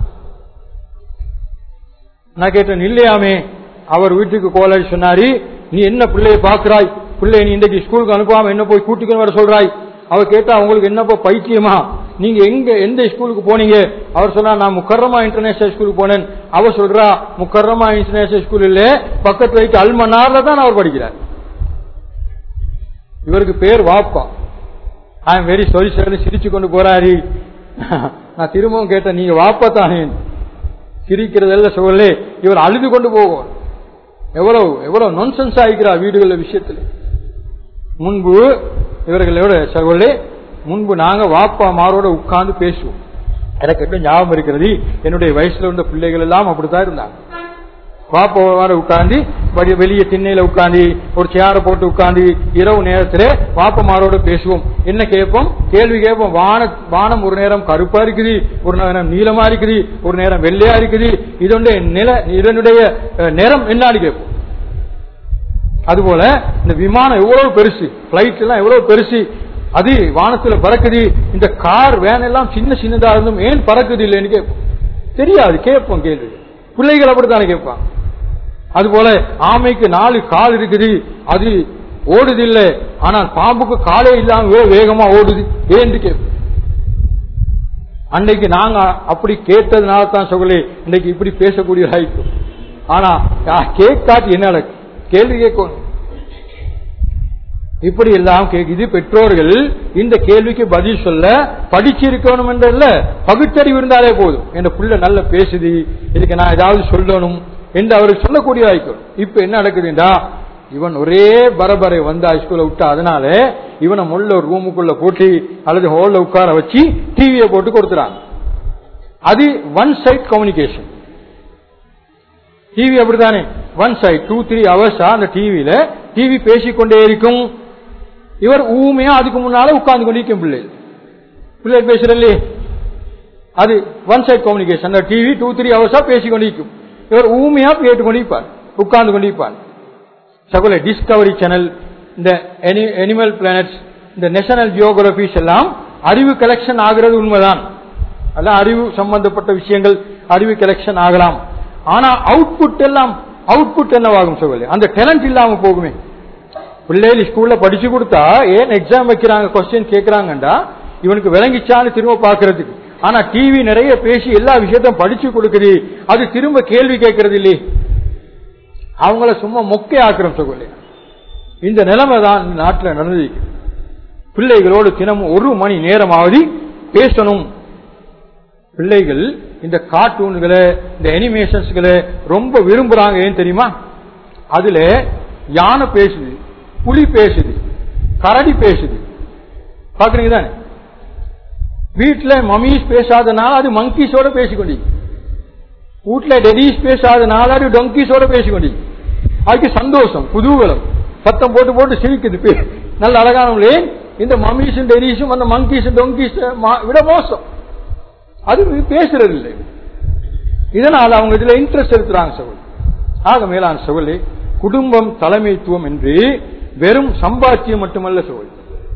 நான் கேட்டேன் இல்லையாமே அவர் வீட்டுக்கு கோலாடி சொன்னாரு நீ என்ன பிள்ளைய பாக்குறாய் பிள்ளை நீ இன்றைக்கு ஸ்கூலுக்கு அனுப்பாம என்ன போய் கூட்டிக்கணும் வர சொல்றாய் அவர் கேட்டா உங்களுக்கு என்னப்பா பைத்தியமா நீங்க எங்க எந்த ஸ்கூலுக்கு போனீங்க அவர் சொன்னா நான் முக்கரமா இன்டர்நேஷனல் ஸ்கூலுக்கு போனேன் அவர் சொல்றா முக்கரமா இன்டர்நேஷனல் ஸ்கூல் இல்ல பக்கத்து வைக்க அல்மனார்ல தான் அவர் படிக்கிறார் இவருக்கு பேர் வாப்பா I am very sorry sir சிரிச்சு கொண்டு போறாரு நான் திரும்பவும் கேட்டேன் நீங்க வாப்பா தானே சிரிக்கிறதல்ல சொல்லலே இவர் அழுது கொண்டு போகும் எவ்வளவு எவ்வளவு நொன்சென்ஸ் ஆகிக்கிறார் வீடுகளில் விஷயத்தில் முன்பு இவர்களோட சகோலே முன்பு நாங்க வாப்பா மாரோட உட்கார்ந்து பேசுவோம் எனக்கு எப்படி ஞாபகம் இருக்கிறது என்னுடைய வயசுல இருந்த பிள்ளைகள் எல்லாம் அப்படித்தான் இருந்தாங்க வாப்பாவோட உட்கார்ந்து வெளியே திண்ணையில உட்கார்ந்து ஒரு சேரை போட்டு உட்கார்ந்து இரவு நேரத்துல வாப்பமாரோட பேசுவோம் என்ன கேட்போம் கேள்வி கேட்போம் வான வானம் ஒரு நேரம் கருப்பா இருக்குது ஒரு நேரம் நீளமா இருக்குது ஒரு நேரம் வெள்ளையா இருக்குது இதனுடைய நில இதனுடைய நிறம் என்னன்னு கேட்போம் அதுபோல இந்த விமானம் எவ்வளவு பெருசு பிளைட் எல்லாம் எவ்வளவு பெருசு அது வானத்துல பறக்குது இந்த கார் வேன் எல்லாம் சின்ன சின்னதா இருந்தும் ஏன் பறக்குது இல்லைன்னு கேட்போம் தெரியாது கேட்போம் கேள்வி பிள்ளைகள் அப்படித்தானே கேட்பாங்க அதுபோல ஆமைக்கு நாலு கால் இருக்குது அது ஓடுது இல்லை ஆனால் பாம்புக்கு காலே இல்லாம வேகமா ஓடுது ஏன்னு கேட்போம் அன்னைக்கு நாங்க அப்படி கேட்டதுனால தான் சொல்லி இன்னைக்கு இப்படி பேசக்கூடிய வாய்ப்பு ஆனா கேட்காட்டி என்ன கேள்வி கேட்கணும் இப்படி எல்லாம் இது பெற்றோர்கள் இந்த கேள்விக்கு பதில் சொல்ல படிச்சிருக்கணும் என்றல்ல பகுத்தறிவு இருந்தாலே போதும் என் புள்ள நல்ல பேசுது இதுக்கு நான் ஏதாவது சொல்லணும் என்று அவருக்கு சொல்லக்கூடிய வாய்க்கும் இப்ப என்ன நடக்குதுண்டா இவன் ஒரே பரபரை வந்தா ஸ்கூல்ல விட்டா அதனால இவனை முள்ள ஒரு ரூமுக்குள்ள போட்டு அல்லது ஹோல்ல உட்கார வச்சு டிவியை போட்டு கொடுத்துறாங்க அது ஒன் சைட் கம்யூனிகேஷன் டிவி அப்படித்தானே ஒன் சைட் டூ த்ரீ ஹவர்ஸா அந்த டிவியில டிவி பேசிக்கொண்டே இருக்கும் இவர் ஊமையா அதுக்கு முன்னால உட்கார்ந்து கொண்டிருக்கும் பிள்ளை பிள்ளை பேசுறல்லே அது ஒன் சைட் கம்யூனிகேஷன் அந்த டிவி டூ த்ரீ ஹவர்ஸா பேசி கொண்டிருக்கும் இவர் ஊமையா கேட்டு கொண்டிருப்பார் உட்கார்ந்து கொண்டிருப்பார் சகோல டிஸ்கவரி சேனல் இந்த அனிமல் பிளானட்ஸ் இந்த நேஷனல் ஜியோகிராபிஸ் எல்லாம் அறிவு கலெக்ஷன் ஆகிறது உண்மைதான் எல்லாம் அறிவு சம்பந்தப்பட்ட விஷயங்கள் அறிவு கலெக்ஷன் ஆகலாம் ஆனா அவுட்புட் எல்லாம் அவுட்புட் என்னவாகும் சகோதரி அந்த டேலண்ட் இல்லாம போகுமே பிள்ளைகள் ஸ்கூல்ல படிச்சு கொடுத்தா ஏன் எக்ஸாம் வைக்கிறாங்க கொஸ்டின் கேட்கறாங்கடா இவனுக்கு விளங்கிச்சான்னு திரும்ப பாக்குறதுக்கு ஆனா டிவி நிறைய பேசி எல்லா விஷயத்தையும் படிச்சு கொடுக்குது அது திரும்ப கேள்வி கேட்கறது இல்லையே அவங்கள சும்மா மொக்கை ஆக்குறோம் சகோதரி இந்த நிலைமை தான் நாட்டில் நடந்திருக்கு பிள்ளைகளோடு தினமும் ஒரு மணி நேரமாவது பேசணும் பிள்ளைகள் இந்த கார்ட்டூன்களை இந்த அனிமேஷன்ஸ்களை ரொம்ப விரும்புறாங்க ஏன் தெரியுமா அதுல யானை பேசுது புலி பேசுது கரடி பேசுது பாக்குறீங்க தானே வீட்டுல மமீஸ் பேசாதனால அது மங்கீஸோட பேசிக்கொண்டிருக்கு வீட்டுல டெடிஸ் பேசாதனால அது டொங்கீஸோட பேசிக்கொண்டிருக்கு அதுக்கு சந்தோஷம் குதூகலம் சத்தம் போட்டு போட்டு சிரிக்குது நல்ல அழகானவங்களே இந்த மமீஸும் டெடிஸும் அந்த மங்கீஸும் டொங்கீஸ் விட மோசம் அது பேசுறது இல்லை இதனால் அவங்க இதுல இன்ட்ரெஸ்ட் எடுத்துறாங்க சகோதரி ஆக மேலான சகோதரி குடும்பம் தலைமைத்துவம் என்று வெறும் சம்பாத்தியம் மட்டுமல்ல சகோதரி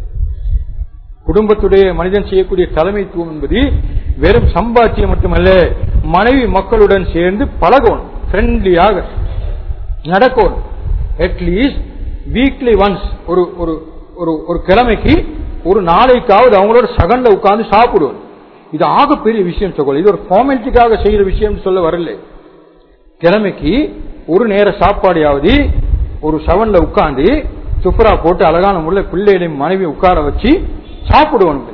குடும்பத்துடைய மனிதன் செய்யக்கூடிய தலைமைத்துவம் என்பது வெறும் சம்பாத்தியம் மட்டுமல்ல மனைவி மக்களுடன் சேர்ந்து பழகணும் ஃப்ரெண்ட்லியாக நடக்கணும் அட்லீஸ்ட் வீக்லி ஒன்ஸ் ஒரு ஒரு ஒரு ஒரு கிழமைக்கு ஒரு நாளைக்காவது அவங்களோட சகன்ல உட்கார்ந்து சாப்பிடுவோம் இது ஆகப்பெரிய விஷயம் சொல்ல இது ஒரு ஃபார்மாலிட்டிக்காக செய்யற விஷயம் சொல்ல வரல கிழமைக்கு ஒரு நேர சாப்பாடையாவது ஒரு செவன்ல உட்கார்ந்து சுப்ரா போட்டு அழகான முறையில் பிள்ளைகளையும் மனைவி உட்கார வச்சு சாப்பிடுவோம்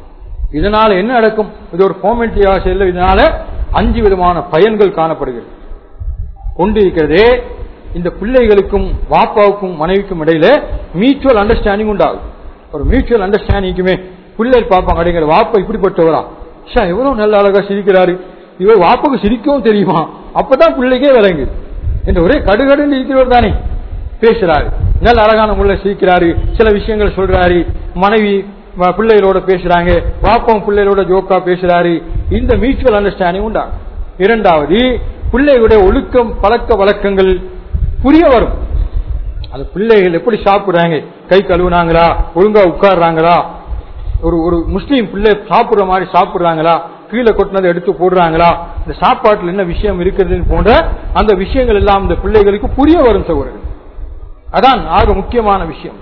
இதனால என்ன நடக்கும் இது ஒரு ஃபார்மாலிட்டியாக செய்யல இதனால அஞ்சு விதமான பயன்கள் காணப்படுகிறது கொண்டு இருக்கிறதே இந்த பிள்ளைகளுக்கும் வாப்பாவுக்கும் மனைவிக்கும் இடையில மியூச்சுவல் அண்டர்ஸ்டாண்டிங் உண்டாகும் ஒரு மியூச்சுவல் அண்டர்ஸ்டாண்டிங்குமே பிள்ளைகள் பார்ப்பாங்க அடைங்கிற வாப்பா இப்படிப்பட்டவரா ஷா எவ்வளவு நல்ல அழகா சிரிக்கிறாரு இவர் வாப்புக்கு சிரிக்கவும் தெரியுமா அப்பதான் பிள்ளைக்கே விளங்கு என்று ஒரே கடுகடுன்னு இருக்கிறவர் தானே பேசுறாரு நல்ல அழகான முள்ள சிரிக்கிறாரு சில விஷயங்கள் சொல்றாரு மனைவி வ- பிள்ளைகளோட பேசுறாங்க பாப்பம் பிள்ளைகளோட ஜோக்கா பேசுறாரு இந்த மியூச்சுவல் அண்டர்ஸ்டாண்டிங் உண்டா இரண்டாவது பிள்ளைகளுடைய ஒழுக்கம் பழக்க வழக்கங்கள் புரிய வரும் அந்த பிள்ளைகள் எப்படி சாப்பிடுறாங்க கை கழுவுனாங்களா ஒழுங்கா உட்கார்றாங்களா ஒரு ஒரு முஸ்லீம் பிள்ளை சாப்பிடுற மாதிரி சாப்பிடுறாங்களா கீழே கொட்டினதை எடுத்து போடுறாங்களா இந்த சாப்பாட்டுல என்ன விஷயம் இருக்கிறதுன்னு போன்ற அந்த விஷயங்கள் எல்லாம் இந்த பிள்ளைகளுக்கு புரிய வரும் சகோதரர்கள் அதான் ஆக முக்கியமான விஷயம்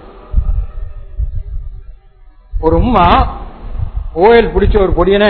ஒரு உம்மா ஓயல் பிடிச்ச ஒரு பொடியனை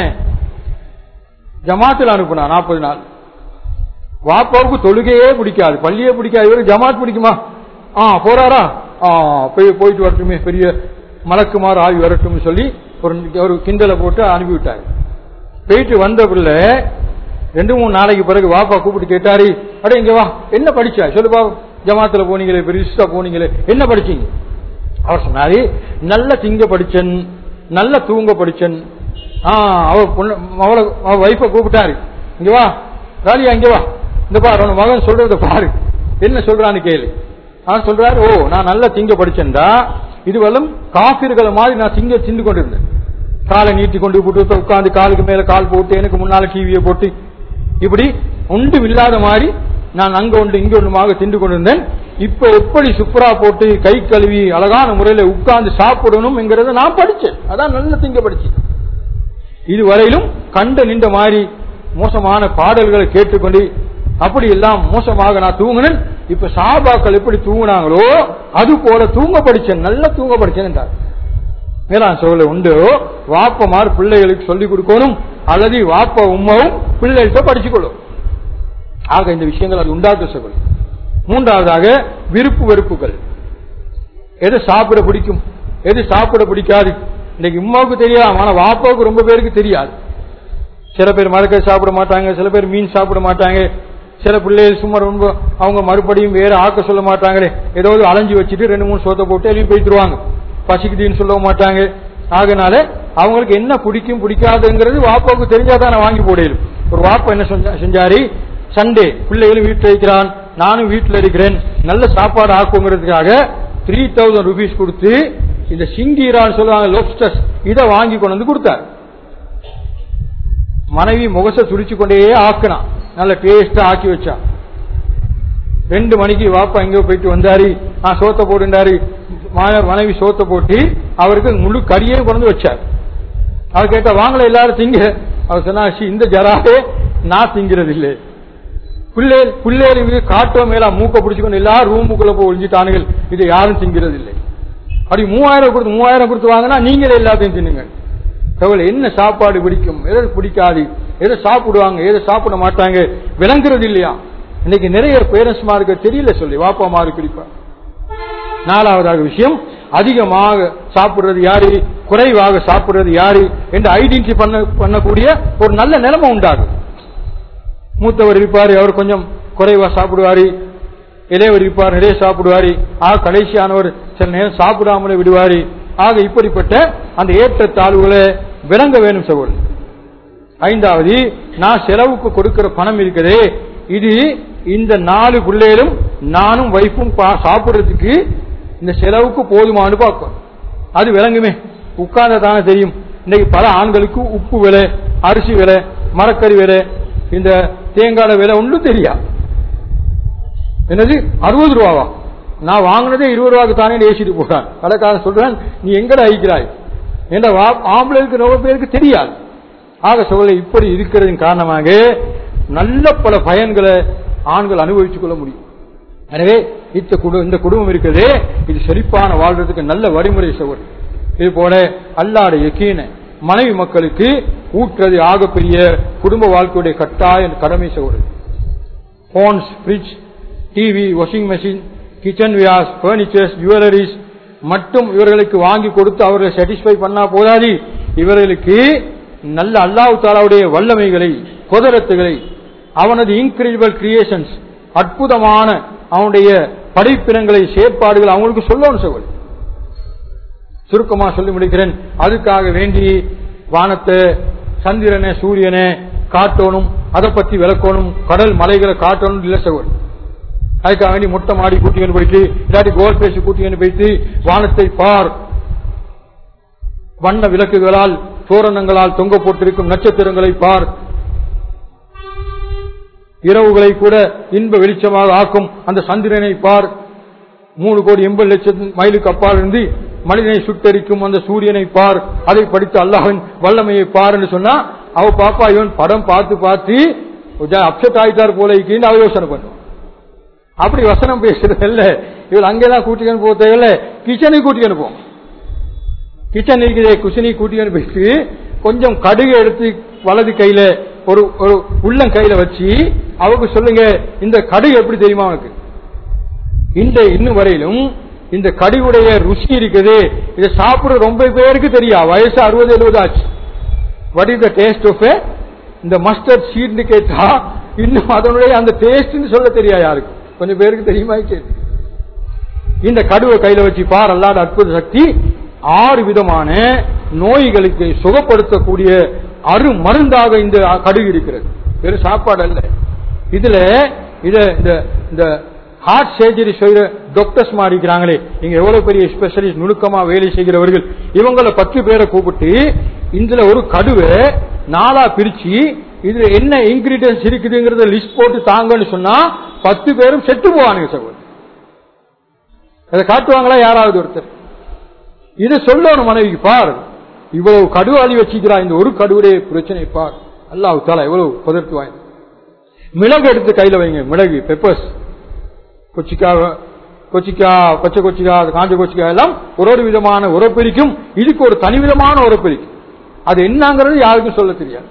ஜமாத்தில் அனுப்புனா நாற்பது நாள் வாப்பாவுக்கு தொழுகையே பிடிக்காது பள்ளியே பிடிக்காது இவருக்கு ஜமாத் பிடிக்குமா ஆ போறாரா ஆ போய் போயிட்டு வரட்டுமே பெரிய மலக்குமாறு ஆவி வரட்டும்னு சொல்லி ஒரு ஒரு கிண்டலை போட்டு அனுப்பிவிட்டாரு போயிட்டு வந்த பிள்ளை ரெண்டு மூணு நாளைக்கு பிறகு வாப்பா கூப்பிட்டு கேட்டாரு அட இங்க வா என்ன படிச்சா சொல்லுப்பா ஜமாத்துல போனீங்களே பெருசா போனீங்களே என்ன படிச்சீங்க அவர் சொன்னாரு நல்ல திங்க படிச்சன் நல்ல தூங்க படிச்சன் ஆ அவ பொண்ணு அவளை அவ வைஃப கூப்பிட்டாரு இங்க வா ராலியா இங்க வா இந்த பாரு உன் மகன் சொல்றத பாரு என்ன சொல்றான்னு கேளு அவன் சொல்றாரு ஓ நான் நல்ல திங்க படிச்சேன்டா இதுவெல்லாம் காபிர்களை மாதிரி நான் திங்க திண்டு கொண்டிருந்தேன் காலை நீட்டி கொண்டு போட்டு உட்காந்து காலுக்கு மேல கால் போட்டு எனக்கு முன்னால டிவியை போட்டு இப்படி ஒன்றும் இல்லாத மாதிரி நான் அங்க ஒன்று இங்க ஒன்றுமாக திண்டு கொண்டிருந்தேன் இப்ப எப்படி சுப்ரா போட்டு கை கழுவி அழகான முறையில உட்கார்ந்து சாப்பிடணும் என்கிறத நான் படிச்சேன் அதான் நல்ல திங்க படிச்சேன் இதுவரையிலும் கண்ட நின்ற மாதிரி மோசமான பாடல்களை கேட்டுக்கொண்டு அப்படி எல்லாம் மோசமாக நான் தூங்கினேன் இப்ப சாபாக்கள் எப்படி தூங்கினாங்களோ அது போல தூங்க படிச்சேன் நல்லா தூங்க படிச்சேன் என்றார் மேலான் சொல்ல உண்டு வாப்பமார் பிள்ளைகளுக்கு சொல்லிக் கொடுக்கணும் அல்லது வாப்ப உம்மாவும் பிள்ளைகிட்ட படிச்சுக்கொள்ளும் ஆக இந்த விஷயங்கள் அது உண்டாக்க சொல்லும் மூன்றாவதாக விருப்பு வெறுப்புகள் எது சாப்பிட பிடிக்கும் எது சாப்பிட பிடிக்காது இன்னைக்கு உமாவுக்கு தெரியாது ஆனா வாப்பாவுக்கு ரொம்ப பேருக்கு தெரியாது சில பேர் மரக்கறி சாப்பிட மாட்டாங்க சில பேர் மீன் சாப்பிட மாட்டாங்க சில பிள்ளைகள் சும்மா ரொம்ப அவங்க மறுபடியும் வேற ஆக்க சொல்ல மாட்டாங்களே ஏதாவது அலைஞ்சு வச்சுட்டு ரெண்டு மூணு சோத்தை போட்டு எழுதி போயிட்டுருவாங்க பசிக்குதுன்னு சொல்ல மாட்டாங்க ஆகனால அவங்களுக்கு என்ன பிடிக்கும் பிடிக்காதுங்கிறது வாப்பாவுக்கு தெரிஞ்சாதான் நான் வாங்கி போடையிலும் ஒரு வாப்பா என்ன செஞ்சா- செஞ்சாரு சண்டே பிள்ளைகளும் வீட்டில் இருக்கிறான் நானும் வீட்டில் இருக்கிறேன் நல்ல சாப்பாடு ஆக்குங்கிறதுக்காக த்ரீ தௌசண்ட் ருபீஸ் கொடுத்து இந்த சிங்கீரான்னு சொல்லுவாங்க லோப்ஸ்டர்ஸ் இதை வாங்கி கொண்டு வந்து கொடுத்தார் மனைவி முகச சுடிச்சு கொண்டே ஆக்கினான் நல்ல டேஸ்டா ஆக்கி வச்சான் ரெண்டு மணிக்கு வாப்பா எங்கேயோ போயிட்டு வந்தாரு நான் சோத்த போட்டுண்டாரு மாணவர் மனைவி சோத்த போட்டு அவருக்கு முழு கறியே கொண்டு வச்சார் அவர் கேட்டா வாங்கல எல்லாரும் திங்க அவர் சொன்னா "சி, இந்த ஜராவே நான் திங்கிறது இல்லை பிள்ளை பிள்ளைகளுக்கு காட்டோ மேல மூக்க பிடிச்சுக்கொண்டு எல்லாரும் ரூமுக்குள்ள போய் ஒழிஞ்சிட்டானுகள் இதை யாரும் திங்கிறது இல்லை அப்படி மூவாயிரம் கொடுத்து மூவாயிரம் கொடுத்து வாங்கினா நீங்களே எல்லாத்தையும் தின்னுங்க தகவல் என்ன சாப்பாடு பிடிக்கும் எதை பிடிக்காது எதை சாப்பிடுவாங்க எதை சாப்பிட மாட்டாங்க விளங்குறது இல்லையா இன்னைக்கு நிறைய பேரண்ட்ஸ்மாருக்கு தெரியல சொல்லி வாப்பாமாரு பிடிப்பா நாலாவதாக விஷயம் அதிகமாக சாப்பிடுறது யாரு குறைவாக சாப்பிடுறது யாரு என்று ஐடென்டி பண்ண பண்ணக்கூடிய ஒரு நல்ல நிலைமை உண்டாகும் மூத்தவர் இருப்பாரு அவர் கொஞ்சம் குறைவா சாப்பிடுவாரு இளையவர் இருப்பார் நிறைய சாப்பிடுவாரு ஆக கடைசியானவர் சில நேரம் சாப்பிடாமலே விடுவாரு ஆக இப்படிப்பட்ட அந்த ஏற்றத்தாழ்வுகளை விளங்க வேணும் சகோதரர் ஐந்தாவது நான் செலவுக்கு கொடுக்கிற பணம் இருக்குதே இது இந்த நாலு பிள்ளைகளும் நானும் வைஃபும் பா- சாப்பிடுறதுக்கு இந்த செலவுக்கு போதுமானு பார்க்கும் அது விளங்குமே உட்கார்ந்த தானே தெரியும் இன்னைக்கு பல ஆண்களுக்கு உப்பு விலை அரிசி விலை மரக்கறி விலை இந்த தேங்காய் விலை ஒன்றும் தெரியா என்னது அறுபது ரூபாவா நான் வாங்கினதே இருபது ரூபாய்க்கு தானே ஏசிட்டு போறான் கடைக்காரன் சொல்றான் நீ எங்கட அழிக்கிறாய் என்ற ஆம்பளைக்கு ரொம்ப பேருக்கு தெரியாது ஆக சொல்ல இப்படி இருக்கிறதின் காரணமாக நல்ல பல பயன்களை ஆண்கள் அனுபவித்துக் கொள்ள முடியும் எனவே இந்த குடு இந்த குடும்பம் இருக்கிறதே இது செழிப்பான வாழ்றதுக்கு நல்ல வழிமுறை சவர் இது போல அல்லாட யக்கீன மனைவி மக்களுக்கு ஊற்றுறது ஆகப்பெரிய குடும்ப வாழ்க்கையுடைய கட்டாய கடமை shower phones fridge TV washing machine kitchen வியாஸ் பர்னிச்சர்ஸ் ஜுவல்லரிஸ் மட்டும் இவர்களுக்கு வாங்கி கொடுத்து அவர்களை சாட்டிஸ்ஃபை பண்ணா போதாது இவர்களுக்கு நல்ல அல்லாஹ் தாலாவுடைய வல்லமைகளை குதிரத்துகளை அவனது இன்கிரெடிபிள் கிரியேஷன்ஸ் அற்புதமான அவனுடைய படைப்பினங்களை செயற்பாடுகள் அவங்களுக்கு சொல்லணும் சகோதரி சுருக்கமா சொல்லி முடிக்கிறேன் அதுக்காக வேண்டி வானத்தை சந்திரனை சூரியனை காட்டணும் அதை பத்தி விளக்கணும் கடல் மலைகளை காட்டணும் இல்ல சகோதரர் அதுக்காக வேண்டி முட்டை மாடி கூட்டின்னு போயிட்டு இல்லாட்டி கோல் பேசி கூட்டின்னு போயிட்டு வானத்தை பார் வண்ண விளக்குகளால் தோரணங்களால் தொங்க போட்டிருக்கும் நட்சத்திரங்களை பார் இரவுகளை கூட இன்ப வெளிச்சமாக ஆக்கும் அந்த சந்திரனை பார் மூணு கோடி எண்பது லட்சம் மைலுக்கு அப்பால் இருந்து மனிதனை சுட்டரிக்கும் அந்த சூரியனை பார் அதை படித்து அல்லாஹின் வல்லமையை பார் என்று சொன்னா அவ பாப்பா இவன் படம் பார்த்து பார்த்து அப்செட் ஆயிட்டார் போல இருக்கின்னு அவ யோசனை பண்ணுவான் அப்படி வசனம் பேசுறது இல்ல இவள் அங்கெல்லாம் கூட்டிக்கணும் போக தேவையில்ல கிச்சனுக்கு கூட்டிக்கணும் போவோம் கிச்சன் இருக்குது குசினி கூட்டிக்கணும் போயிட்டு கொஞ்சம் கடுகு எடுத்து வலது கையில ஒரு ஒரு உள்ளம் கையில வச்சு அவருக்கு சொல்லுங்க இந்த கடுகு எப்படி தெரியுமா அவனுக்கு இந்த இன்னும் வரையிலும் இந்த கடுகுடைய ருசி இருக்குது இதை சாப்பிடுற ரொம்ப பேருக்கு தெரியா வயசு அறுபது எழுபது ஆச்சு what is the taste of இந்த மஸ்டர்ட் சீட்னு கேட்டா இன்னும் அதனுடைய அந்த டேஸ்ட்னு சொல்ல தெரியா யாருக்கு கொஞ்சம் பேருக்கு தெரியுமா கேட்டு இந்த கடுவை கையில வச்சு பார் அல்லாத அற்புத சக்தி ஆறு விதமான நோய்களுக்கு சுகப்படுத்தக்கூடிய அரு மருந்தாக இந்த கடுகு இருக்கிறது வெறும் சாப்பாடு அல்ல இதுல இத இந்த இந்த ஹார்ட் சர்ஜரி செய்கிற டாக்டர்ஸ் மாதிரி இருக்கிறாங்களே இங்க எவ்வளவு பெரிய ஸ்பெஷலிஸ்ட் நுணுக்கமா வேலை செய்கிறவர்கள் இவங்கள பத்து பேரை கூப்பிட்டு இதுல ஒரு கடுவை நாளா பிரிச்சு இதுல என்ன இன்கிரீடியன்ஸ் இருக்குதுங்கிறத லிஸ்ட் போட்டு தாங்கன்னு சொன்னா பத்து பேரும் செத்து போவானுங்க சகோதரர் அதை காட்டுவாங்களா யாராவது ஒருத்தர் இதை சொல்லணும் மனைவிக்கு பார் இவ்வளவு கடுவாளி வச்சுக்கிறா இந்த ஒரு கடுவுடைய பிரச்சனை பார் அல்லாஹ் தாலா எவ்வளவு பதர்த்து வாய்ந்து மிளகு எடுத்து கையில வைங்க மிளகு பெப்பர்ஸ் கொச்சிக்காய் கொச்சிக்காய் பச்சை கொச்சிக்காய் காஞ்ச கொச்சிக்காய் எல்லாம் ஒரு ஒரு விதமான உரப்பெரிக்கும் இதுக்கு ஒரு தனி விதமான உரப்பெரிக்கும் அது என்னங்கிறது யாருக்கும் சொல்ல தெரியாது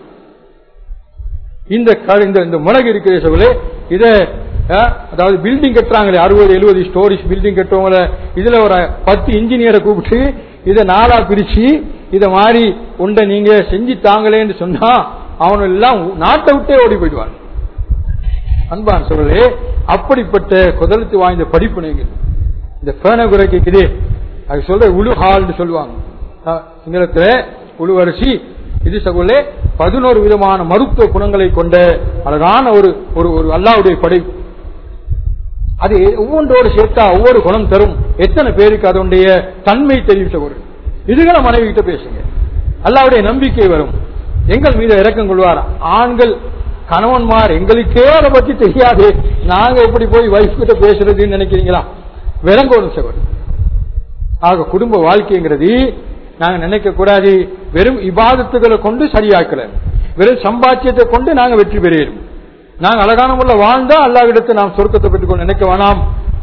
இந்த இந்த மிளகு இருக்கிற சொல்ல இத அதாவது பில்டிங் கட்டுறாங்களே அறுபது எழுபது ஸ்டோரிஸ் பில்டிங் கட்டுறவங்கள இதுல ஒரு பத்து இன்ஜினியரை கூப்பிட்டு இதை நாளா பிரிச்சு இத மாதிரி உண்டை நீங்க செஞ்சு தாங்களேன்னு சொன்னா அவன் எல்லாம் நாட்டை விட்டே ஓடி போயிடுவாங்க அன்பான் சொல்லலே அப்படிப்பட்ட குதலத்து வாய்ந்த படிப்புனைகள் இந்த பேனகுரை கேக்குது அது சொல்ற உழுஹால்னு சொல்லுவாங்க சிங்களத்துல உழுவரிசி இது சகோலே பதினோரு விதமான மருத்துவ குணங்களை கொண்ட அழகான ஒரு ஒரு ஒரு அல்லாவுடைய படைப்பு அது ஒவ்வொன்றோடு சேர்த்தா ஒவ்வொரு குணம் தரும் எத்தனை பேருக்கு அதனுடைய தன்மை தெரியும் சகோதரர் இதுகளை மனைவி கிட்ட பேசுங்க அல்லாவுடைய நம்பிக்கை வரும் எங்கள் மீது இறக்கம் கொள்வார் ஆண்கள் கணவன்மார் எங்களுக்கே அதை பத்தி தெரியாது நாங்க எப்படி போய் வைஃப் கிட்ட பேசுறதுன்னு நினைக்கிறீங்களா விளங்கணும் சகோதரர் ஆக குடும்ப வாழ்க்கைங்கிறது நாங்க நினைக்க கூடாது வெறும் இபாதத்துகளை கொண்டு சரியாக்கல வெறும் சம்பாத்தியத்தை கொண்டு நாங்க வெற்றி பெறுகிறோம் நாங்க அழகான முறையில் வாழ்ந்தா அல்லாவிடத்தை நாம் சொர்க்கத்தை பெற்றுக்கொண்டு நினைக்க வேணாம்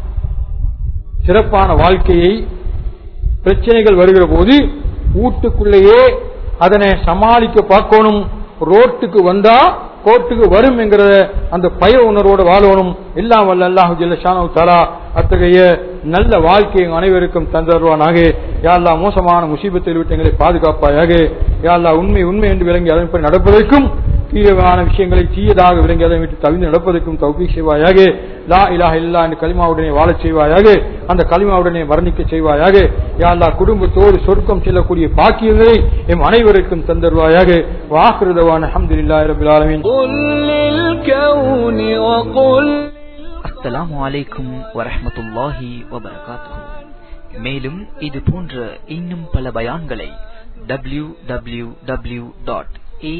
சிறப்பான வாழ்க்கையை பிரச்சனைகள் வருகிற போது வீட்டுக்குள்ளேயே அதனை சமாளிக்க பார்க்கணும் ரோட்டுக்கு வந்தா கோர்ட்டுக்கு வரும் என்கிற அந்த பய உணர்வோடு வாழணும் எல்லாம் வல்ல அல்லாஹு ஜல்லஷானு தாலா அத்தகைய நல்ல வாழ்க்கையை அனைவருக்கும் தந்தருவானாக யாழ்லா மோசமான முசீபத்தில் விட்டு எங்களை பாதுகாப்பாயாக யாழ்லா உண்மை உண்மை என்று விளங்கி அதன்படி நடப்பதற்கும் தீயவான விஷயங்களை தீயதாக விளங்கி அதை விட்டு தவிர்த்து நடப்பதற்கும் தௌபீக் செய்வாயாக லா இலாஹ இல்லா என்று கலிமாவுடனே வாழச் செய்வாயாக அந்த கலிமாவுடனே வர்ணிக்க செய்வாயாக யாழ்லா குடும்பத்தோடு சொர்க்கம் செல்லக்கூடிய பாக்கியங்களை எம் அனைவருக்கும் தந்தருவாயாக வாக்குறதவான அஹமதுல்லாஹி ரபில் ஆலமீன் قل للكون وقل அஸ்ஸலாமு அலைக்கும் வரஹ்மத்துல்லாஹி வபரகாத்துஹு மேலும் இது போன்ற இன்னும் பல பயான்களை W W W dot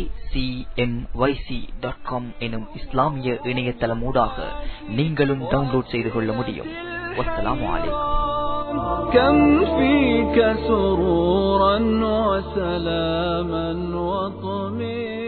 dot com எனும் இஸ்லாமிய இணையதளம் ஊடாக நீங்களும் டவுன்லோட் செய்து கொள்ள முடியும் வஸ்ஸலாமு அலைக்கும் كم فيك سرورا وسلاما وطمئنا